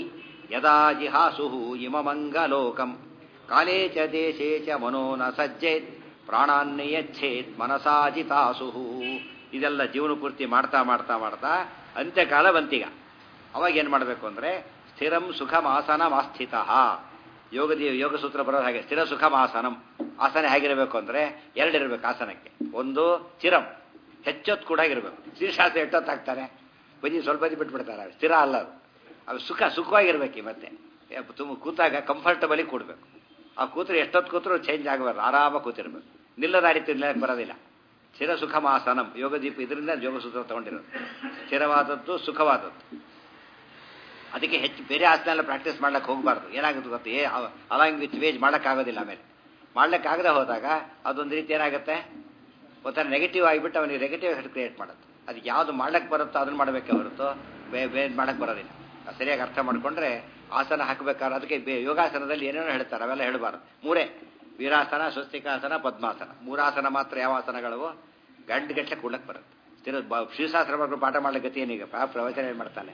ಯದಾ ಜಿಹಾಸು ಇಮಮಂಗಲೋಕಂ ಕಾಲೇ ಚ ದೇಶೇ ಚ ಮನೋ ನ ಸಜ್ಜೇತ್ ಪ್ರಾಣಾನ್ಯಚ್ಛೇತ್ ಮನಸಾಜಿತಾಸು ಇದೆಲ್ಲ ಜೀವನ ಪೂರ್ತಿ ಮಾಡ್ತಾ ಮಾಡ್ತಾ ಮಾಡ್ತಾ ಅಂತ್ಯಕಾಲ ಬಂತೀಗ ಅವಾಗ ಏನು ಮಾಡಬೇಕು ಅಂದರೆ ಸ್ಥಿರಂ ಸುಖಂ ಆಸನಂ ಆಸ್ಥಿತ ಯೋಗದಿ ಯೋಗ ಸೂತ್ರ ಬರೋದು ಹಾಗೆ ಸ್ಥಿರ ಸುಖಂ ಆಸನಂ ಆಸನ ಹೇಗಿರಬೇಕು ಅಂದರೆ ಎರಡಿರಬೇಕು ಆಸನಕ್ಕೆ ಒಂದು ಚಿರಂ ಹೆಚ್ಚೊತ್ತು ಕೂಡ ಇರಬೇಕು ಶೀರ್ಷಾಸನ ಎಷ್ಟೊತ್ತು ಹಾಕ್ತಾನೆ ಬಜಿ ಸ್ವಲ್ಪ ಬಜಿ ಬಿಟ್ಬಿಡ್ತಾರೆ ಸ್ಥಿರ ಅಲ್ಲ ಅದು ಅದು ಸುಖ ಸುಖವಾಗಿರ್ಬೇಕು ಮತ್ತೆ ತುಂಬ ಕೂತಾಗ ಕಂಫರ್ಟಬಲಿ ಕೂಡಬೇಕು ಆ ಕೂತ್ರೆ ಎಷ್ಟೊತ್ತು ಕೂತ್ರು ಚೇಂಜ್ ಆಗಬಾರ್ದು ಆರಾಮಾಗಿ ಕೂತಿರ್ಬೇಕು ನಿಲ್ಲದ ರೀತಿ ನಿಲ್ಲಕ್ಕೆ ಬರೋದಿಲ್ಲ ಸ್ಥಿರ ಸುಖಮಾಸನಂ ಯೋಗದೀಪ ಇದರಿಂದ ಯೋಗಸೂತ್ರ ತಗೊಂಡಿರೋದು ಸ್ಥಿರವಾದದ್ದು ಸುಖವಾದದ್ದು ಅದಕ್ಕೆ ಹೆಚ್ಚು ಬೇರೆ ಆಸನ ಎಲ್ಲ ಪ್ರಾಕ್ಟೀಸ್ ಮಾಡ್ಲಿಕ್ಕೆ ಹೋಗಬಾರ್ದು ಏನಾಗುತ್ತೆ ಗೊತ್ತಾ ಏ ಅಲಾಂಗ್ ವಿತ್ ವೇಜ್ ಮಾಡೋಕ್ಕಾಗೋದಿಲ್ಲ ಆಮೇಲೆ ಮಾಡ್ಲಿಕ್ಕಾಗದೆ ಹೋದಾಗ ಅದೊಂದು ರೀತಿ ಏನಾಗುತ್ತೆ ಒಂಥರ ನೆಗೆಟಿವ್ ಆಗಿಬಿಟ್ಟು ಅವನಿಗೆ ನೆಗೆಟಿವ್ ಹೆಡ್ ಕ್ರಿಯೇಟ್ ಮಾಡುತ್ತೆ ಅದಕ್ಕೆ ಯಾವುದು ಮಾಡ್ಲಿಕ್ಕೆ ಬರುತ್ತೋ ಅದನ್ನು ಮಾಡಬೇಕೆ ಹೊರತು ಬೇ ಬೇರೆ ಮಾಡಕ್ಕೆ ಬರೋದಿಲ್ಲ ಸರಿಯಾಗಿ ಅರ್ಥ ಮಾಡಿಕೊಂಡ್ರೆ ಆಸನ ಹಾಕಬೇಕಾದ್ರೆ ಅದಕ್ಕೆ ಬೇ ಯೋಗಾಸನದಲ್ಲಿ ಏನೇನೋ ಹೇಳ್ತಾರೆ ಅವೆಲ್ಲ ಹೇಳಬಾರ್ದು ಮೂರೇ ವೀರಾಸನ ಸ್ವಸ್ತಿಕಾಸನ ಪದ್ಮಾಸನ ಮೂರಾಸನ ಮಾತ್ರ ಯಾವ ಆಸನಗಳು ಗಂಟು ಗಟ್ಟಲೆ ಕೂಡಕ್ಕೆ ಬರುತ್ತೆ ಸ್ಥಿರ ಶೀರ್ಷಾಸನ ಮಾಡ್ಕೊಂಡು ಪಾಠ ಮಾಡ್ಲಿಕ್ಕೆ ಗತಿ ಏನೀಗ ಪ್ರವಚನ ಏನು ಮಾಡ್ತಾನೆ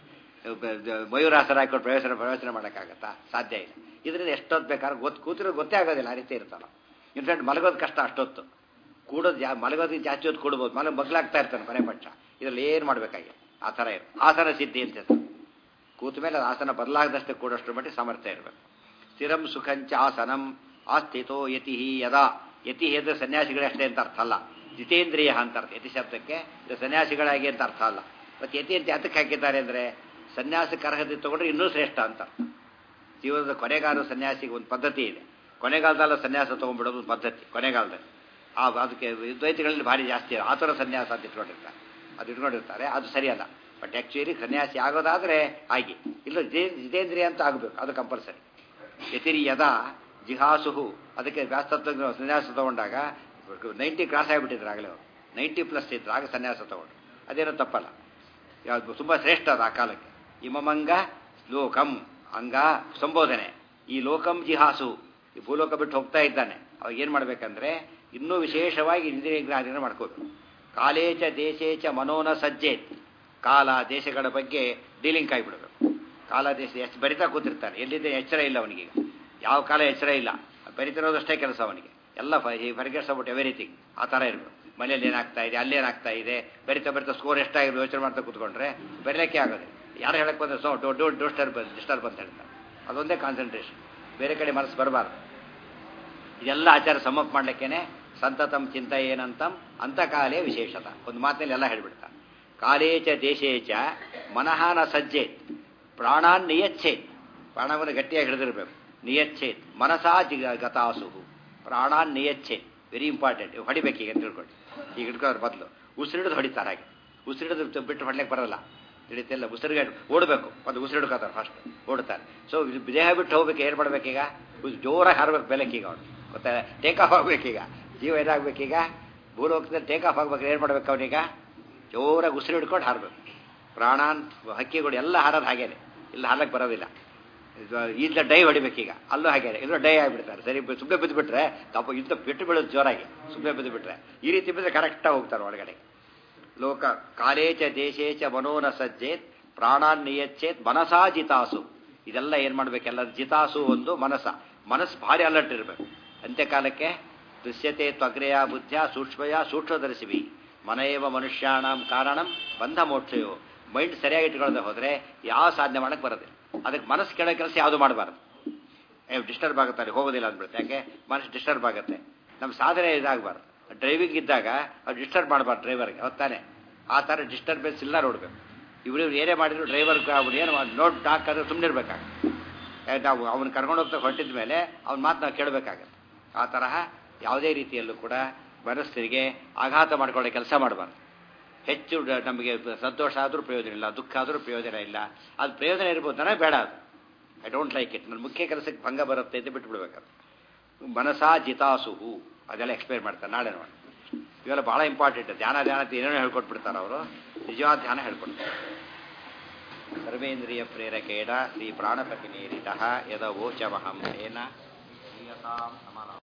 ಮಯೂರಾಸನ ಹಾಕೊಂಡು ಪ್ರಯೋಜನ ಪ್ರವಚನ ಮಾಡೋಕ್ಕಾಗತ್ತಾ ಸಾಧ್ಯ ಇಲ್ಲ ಇದರಿಂದ ಎಷ್ಟೊತ್ತು ಬೇಕಾದ್ರೆ ಗೊತ್ತು ಕೂತಿರೋ ಗೊತ್ತೇ ಆಗೋದಿಲ್ಲ ಆ ರೀತಿ ಇರ್ತಾನೆ ಇನ್ಫ್ಯಾಕ್ಟ್ ಮಲಗೋದು ಕಷ್ಟ ಅಷ್ಟೊತ್ತು ಕೂಡೋದು ಜಾ ಮಲಗೋದು ಜಾಸ್ತಿ ಹೊತ್ತು ಕೊಡ್ಬೋದು ಮಲ ಮಗ್ಲಾಗ್ತಾ ಇರ್ತಾನೆ ಮನೆ ಪಕ್ಷ ಇದರಲ್ಲಿ ಏನು ಮಾಡಬೇಕಾಗಿದೆ ಆ ಥರ ಇರು ಆಸನ ಸಿದ್ಧಿ ಅಂತ ಕೂತ ಮೇಲೆ ಅದು ಆಸನ ಬದಲಾಗದಷ್ಟೇ ಕೂಡೋಷ್ಟ್ರ ಮಟ್ಟಿಗೆ ಸಾಮರ್ಥ್ಯ ಇರಬೇಕು ಸ್ಥಿರಂ ಸುಖಂಚ ಆಸನಂ ಆಸ್ಥಿತೋ ಯತಿ ಯದಾ ಯತಿ ಅಂದರೆ ಸನ್ಯಾಸಿಗಳಷ್ಟೇ ಅಂತ ಅರ್ಥ ಅಲ್ಲ ಜಿತೇಂದ್ರಿಯ ಅಂತ ಅರ್ಥ ಯತಿ ಶಬ್ದಕ್ಕೆ ಇದು ಸನ್ಯಾಸಿಗಳಾಗಿ ಅಂತ ಅರ್ಥ ಅಲ್ಲ ಮತ್ತು ಯತಿ ಅಂತ ಯಾತಕ್ಕೆ ಹಾಕಿದ್ದಾರೆ ಅಂದರೆ ಸನ್ಯಾಸಕ್ಕೆ ಅರ್ಹತೆ ತಗೊಂಡ್ರೆ ಇನ್ನೂ ಶ್ರೇಷ್ಠ ಅಂತ ಜೀವನದ ಕೊನೆಗಾಲ ಸನ್ಯಾಸಿಗೆ ಒಂದು ಪದ್ಧತಿ ಇದೆ ಕೊನೆಗಾಲದಲ್ಲ ಸನ್ಯಾಸ ತೊಗೊಂಡ್ಬಿಡೋದು ಒಂದು ಪದ್ಧತಿ ಕೊನೆಗಾಲದಲ್ಲಿ ಆ ಅದಕ್ಕೆ ದ್ವೈತಗಳಲ್ಲಿ ಭಾರಿ ಜಾಸ್ತಿ ಆ ಥರ ಸನ್ಯಾಸ ಅಂತ ಇಟ್ಕೊಂಡಿರ್ತಾರೆ ಅದು ಇಟ್ಕೊಂಡಿರ್ತಾರೆ ಅದು ಸರಿಯಲ್ಲ ಬಟ್ ಆ್ಯಕ್ಚುಲಿ ಸನ್ಯಾಸಿ ಆಗೋದಾದರೆ ಆಗಿ ಇಲ್ಲ ಜಿತೇಂದ್ರಿಯ ಅಂತ ಆಗಬೇಕು ಅದು ಕಂಪಲ್ಸರಿ ಯತಿರಿ ಯದಾ ಜಿಹಾಸುಹು ಅದಕ್ಕೆ ವ್ಯಾಸ್ತತ್ವ ಸನ್ಯಾಸ ತಗೊಂಡಾಗ ನೈಂಟಿ ಕ್ರಾಸ್ ಆಗಿಬಿಟ್ಟಿದ್ರು ಆಗಲೇ ಅವರು ನೈಂಟಿ ಪ್ಲಸ್ ಇದ್ರು ಆಗ ಸನ್ಯಾಸ ತಗೊಂಡು ಅದೇನೋ ತಪ್ಪಲ್ಲ ಯಾವುದು ತುಂಬ ಶ್ರೇಷ್ಠ ಅದು ಆ ಕಾಲಕ್ಕೆ ಇಮಮಂಗ ಲೋಕಂ ಅಂಗ ಸಂಬೋಧನೆ ಈ ಲೋಕಂ ಜಿಹಾಸು ಈ ಭೂಲೋಕ ಬಿಟ್ಟು ಹೋಗ್ತಾ ಇದ್ದಾನೆ ಅವಾಗ ಏನು ಮಾಡಬೇಕಂದ್ರೆ ಇನ್ನೂ ವಿಶೇಷವಾಗಿ ಇಂದ್ರಿಯ ಗ್ರಹಣ ಮಾಡ್ಕೋಬೇಕು ಕಾಲೇಚ ದೇಶೇಚ ಮನೋನ ಸಜ್ಜೇತ್ ಕಾಲ ದೇಶಗಳ ಬಗ್ಗೆ ಡೀಲಿಂಗ್ ಆಗಿಬಿಡಬೇಕು ಕಾಲ ದೇಶ ಎಷ್ಟು ಬರಿತಾ ಕೂತಿರ್ತಾನೆ ಎಲ್ಲಿದ್ದ ಎಚ್ಚರ ಇಲ್ಲ ಅವನಿಗೆ ಯಾವ ಕಾಲ ಎಚ್ಚರ ಇಲ್ಲ ಬರಿತಿರೋದಷ್ಟೇ ಕೆಲಸ ಅವನಿಗೆ ಎಲ್ಲ ಫರ್ಗೆಟ್ಸ್ ಅಬೌಟ್ ಎವ್ರಿಥಿಂಗ್ ಆ ಥರ ಇರಬೇಕು ಮನೇಲಿ ಏನಾಗ್ತಾ ಇದೆ ಅಲ್ಲೇನಾಗ್ತಾ ಇದೆ ಬರಿತಾ ಬರಿತಾ ಸ್ಕೋರ್ ಎಷ್ಟಾಗಿರೋ ಯೋಚನೆ ಮಾಡ್ತಾ ಕೂತ್ಕೊಂಡ್ರೆ ಬರೀಲಿಕ್ಕೆ ಆಗೋದಿಲ್ಲ ಯಾರು ಹೇಳಕ್ಕೆ ಬಂದ್ರೆ ಸೊ ಡೋ ಡೋ ಡೋಸ್ಟರ್ಬ್ ಡಿಸ್ಟರ್ಬ್ ಅಂತ ಹೇಳ್ತಾರೆ ಅದೊಂದೇ ಕಾನ್ಸಂಟ್ರೇಷನ್ ಬೇರೆ ಕಡೆ ಮನಸ್ಸು ಬರಬಾರ್ದು ಇದೆಲ್ಲ ಆಚಾರ ಸಮಪ್ ಮಾಡ್ಲಿಕ್ಕೇನೆ ಸಂತತಂ ಚಿಂತ ಏನಂತಂ ಅಂತಕಾಲೇ ವಿಶೇಷತ ಒಂದು ಮಾತಿನಲ್ಲಿ ಎಲ್ಲ ಹೇಳ್ಬಿಡ್ತಾರೆ ಕಾಲೇಚ ದೇಶೇಚ ಮನಃನ ಸಜ್ಜೇತ್ ಪ್ರಾಣಾನ್ ನಿಯಚ್ಛೇತ್ ಪ್ರಾಣವನ್ನು ಗಟ್ಟಿಯಾಗಿ ಹಿಡಿದಿರ್ಬೇಕು ನಿಯಚ್ಛೇತ್ ಮನಸಾ ಜಿಗ ಗತಾಸು ಪ್ರಾಣಾನ್ ನಿಯಚ್ಛೇತ್ ವೆರಿ ಇಂಪಾರ್ಟೆಂಟ್ ಹೊಡಿಬೇಕೀಗ ಅಂತ ತಿಳ್ಕೊಂಡು ಈಗ ಹಿಡ್ಕೋದ್ರ ಬದಲು ಉಸಿರಿಡಿದು ಹೊಡಿತಾರೆ ಹಾಗೆ ಉಸಿರಿಡಿದು ಬಿಟ್ಟು ಹೊಡ್ಲಿಕ್ಕೆ ಬರಲ್ಲ ತಿಳಿತಿಲ್ಲ ಉಸಿರಿಗೆ ಓಡಬೇಕು ಒಂದು ಉಸಿರಿಡ್ಕೋತಾರೆ ಫಸ್ಟ್ ಓಡ್ತಾರೆ ಸೊ ದೇಹ ಬಿಟ್ಟು ಹೋಗ್ಬೇಕು ಏನು ಮಾಡ್ಬೇಕೀಗ ಜೋರಾಗಿ ಹಾರ್ಬೇಕು ಬೆಲಕ್ಕೀಗ ಅವನು ಗೊತ್ತಾ ಟೇಕ್ ಆಫ್ ಆಗ್ಬೇಕೀಗ ಜೀವ ಏನಾಗಬೇಕೀಗ ಭೂಲೋಕದಲ್ಲಿ ಟೇಕ್ ಆಫ್ ಆಗ್ಬೇಕು ಏನು ಮಾಡ್ಬೇಕು ಅವನೀಗ ಜೋರಾಗಿ ಉಸಿರು ಹಿಡ್ಕೊಂಡು ಹಾರಬೇಕು ಪ್ರಾಣಾನ್ ಹಕ್ಕಿಗಳು ಎಲ್ಲ ಹಾರೋದು ಹಾಗೇನೆ ಇಲ್ಲ ಹಾರಕ್ಕೆ ಬರೋದಿಲ್ಲ ಇಲ್ಲ ಡೈ ಹೊಡಿಬೇಕೀಗ ಅಲ್ಲೂ ಹಾಗೇನೆ ಇಲ್ಲೂ ಡೈ ಆಗಿಬಿಡ್ತಾರೆ ಸರಿ ಸುಮ್ಮನೆ ಬಿದ್ದುಬಿಟ್ರೆ ತಪ್ಪ ಇಂಥ ಬಿಟ್ಟು ಬೀಳೋದು ಜೋರಾಗಿ ಸುಮ್ಮನೆ ಬಿದ್ದುಬಿಟ್ರೆ ಈ ರೀತಿ ಬಿದ್ದರೆ ಕರೆಕ್ಟಾಗಿ ಹೋಗ್ತಾರೆ ಒಳಗಡೆ ಲೋಕ ಕಾಲೇಚ ದೇಶೇಚ ಮನೋನ ಸಜ್ಜೇತ್ ಪ್ರಾಣಾನ್ ನಿಯಚ್ಛೇತ್ ಮನಸಾ ಜಿತಾಸು ಇದೆಲ್ಲ ಏನು ಮಾಡಬೇಕೆಲ್ಲ ಜಿತಾಸು ಒಂದು ಮನಸ್ಸ ಮನಸ್ಸು ಭಾರಿ ಅಲರ್ಟ್ ಇರಬೇಕು ಅಂತ್ಯಕಾಲಕ್ಕೆ ದೃಶ್ಯತೆ ತ್ವಗ್ರೆಯ ಬುದ್ಧ ಸೂಕ್ಷ್ಮಯ ಸೂಕ್ಷ್ಮದರ್ಶಿವಿ ಮನೆಯವ ಮನುಷ್ಯಾಣಂ ಕಾರಣಂ ಬಂಧ ಮೋಕ್ಷಯೋ ಮೈಂಡ್ ಸರಿಯಾಗಿ ಇಟ್ಕೊಳ್ಳದೆ ಹೋದರೆ ಯಾವ ಸಾಧನೆ ಮಾಡಕ್ಕೆ ಬರೋದಿಲ್ಲ ಅದಕ್ಕೆ ಮನಸ್ಸು ಕೆಳೋ ಕೆಲಸ ಯಾವುದು ಮಾಡಬಾರ್ದು ಡಿಸ್ಟರ್ಬ್ ಆಗುತ್ತೆ ಹೋಗೋದಿಲ್ಲ ಅಂದ್ಬಿಡುತ್ತೆ ಯಾಕೆ ಮನಸ್ಸು ಡಿಸ್ಟರ್ಬ್ ಆಗುತ್ತೆ ನಮ್ಮ ಸಾಧನೆ ಇದಾಗಬಾರ್ದು ಡ್ರೈವಿಂಗ್ ಇದ್ದಾಗ ಅದು ಡಿಸ್ಟರ್ಬ್ ಮಾಡಬಾರ್ದು ಡ್ರೈವರ್ಗೆ ಹೊತ್ತಾನೆ ಆ ಥರ ಡಿಸ್ಟರ್ಬೆನ್ಸ್ ಇಲ್ಲ ನೋಡಬೇಕು ಇವರು ಏನೇ ಮಾಡಿದ್ರು ಡ್ರೈವರ್ಗೆ ಅವ್ನು ಏನು ನೋಡಿ ಹಾಕಿದ್ರೆ ಸುಮ್ಮನೆ ಇರಬೇಕಾಗ ನಾವು ಅವ್ನು ಕರ್ಕೊಂಡು ಹೋಗ್ತಾ ಹೊರಟಿದ ಮೇಲೆ ಅವ್ನ ಮಾತು ನಾವು ಕೇಳಬೇಕಾಗತ್ತೆ ಆ ತರಹ ಯಾವುದೇ ರೀತಿಯಲ್ಲೂ ಕೂಡ ಮನಸ್ಸಿಗೆ ಆಘಾತ ಮಾಡ್ಕೊಳ್ಳೋ ಕೆಲಸ ಮಾಡಬಾರ್ದು ಹೆಚ್ಚು ನಮಗೆ ಸಂತೋಷ ಆದರೂ ಪ್ರಯೋಜನ ಇಲ್ಲ ದುಃಖ ಆದರೂ ಪ್ರಯೋಜನ ಇಲ್ಲ ಅದು ಪ್ರಯೋಜನ ಇರ್ಬೋದು ನನಗೆ ಬೇಡ ಅದು ಐ ಡೋಂಟ್ ಲೈಕ್ ಇಟ್ ನನ್ನ ಮುಖ್ಯ ಕೆಲಸಕ್ಕೆ ಭಂಗ ಬರುತ್ತೆ ಅಂತ ಬಿಟ್ಬಿಡ್ಬೇಕಾದ್ರೆ ಮನಸಾ ಜಿತಾಸುಹು ಅದೆಲ್ಲ ಎಕ್ಸ್ಪ್ಲೇನ್ ಮಾಡ್ತಾರೆ ನಾಳೆ ನೋಡಿ ಇವೆಲ್ಲ ಭಾಳ ಇಂಪಾರ್ಟೆಂಟ್ ಧ್ಯಾನ ಧ್ಯಾನ ಏನೇನೋ ಹೇಳ್ಕೊಟ್ಬಿಡ್ತಾರೆ ಅವರು ನಿಜವಾದ ಧ್ಯಾನ ಹೇಳ್ಕೊಡ್ತಾರೆ ಸರ್ವೇಂದ್ರಿಯ ಪ್ರೇರಕೇಣ ಶ್ರೀ ಪ್ರಾಣಪತಿ ನೇರಿತ ಯದ ಓಚಮಹಂ ಏನ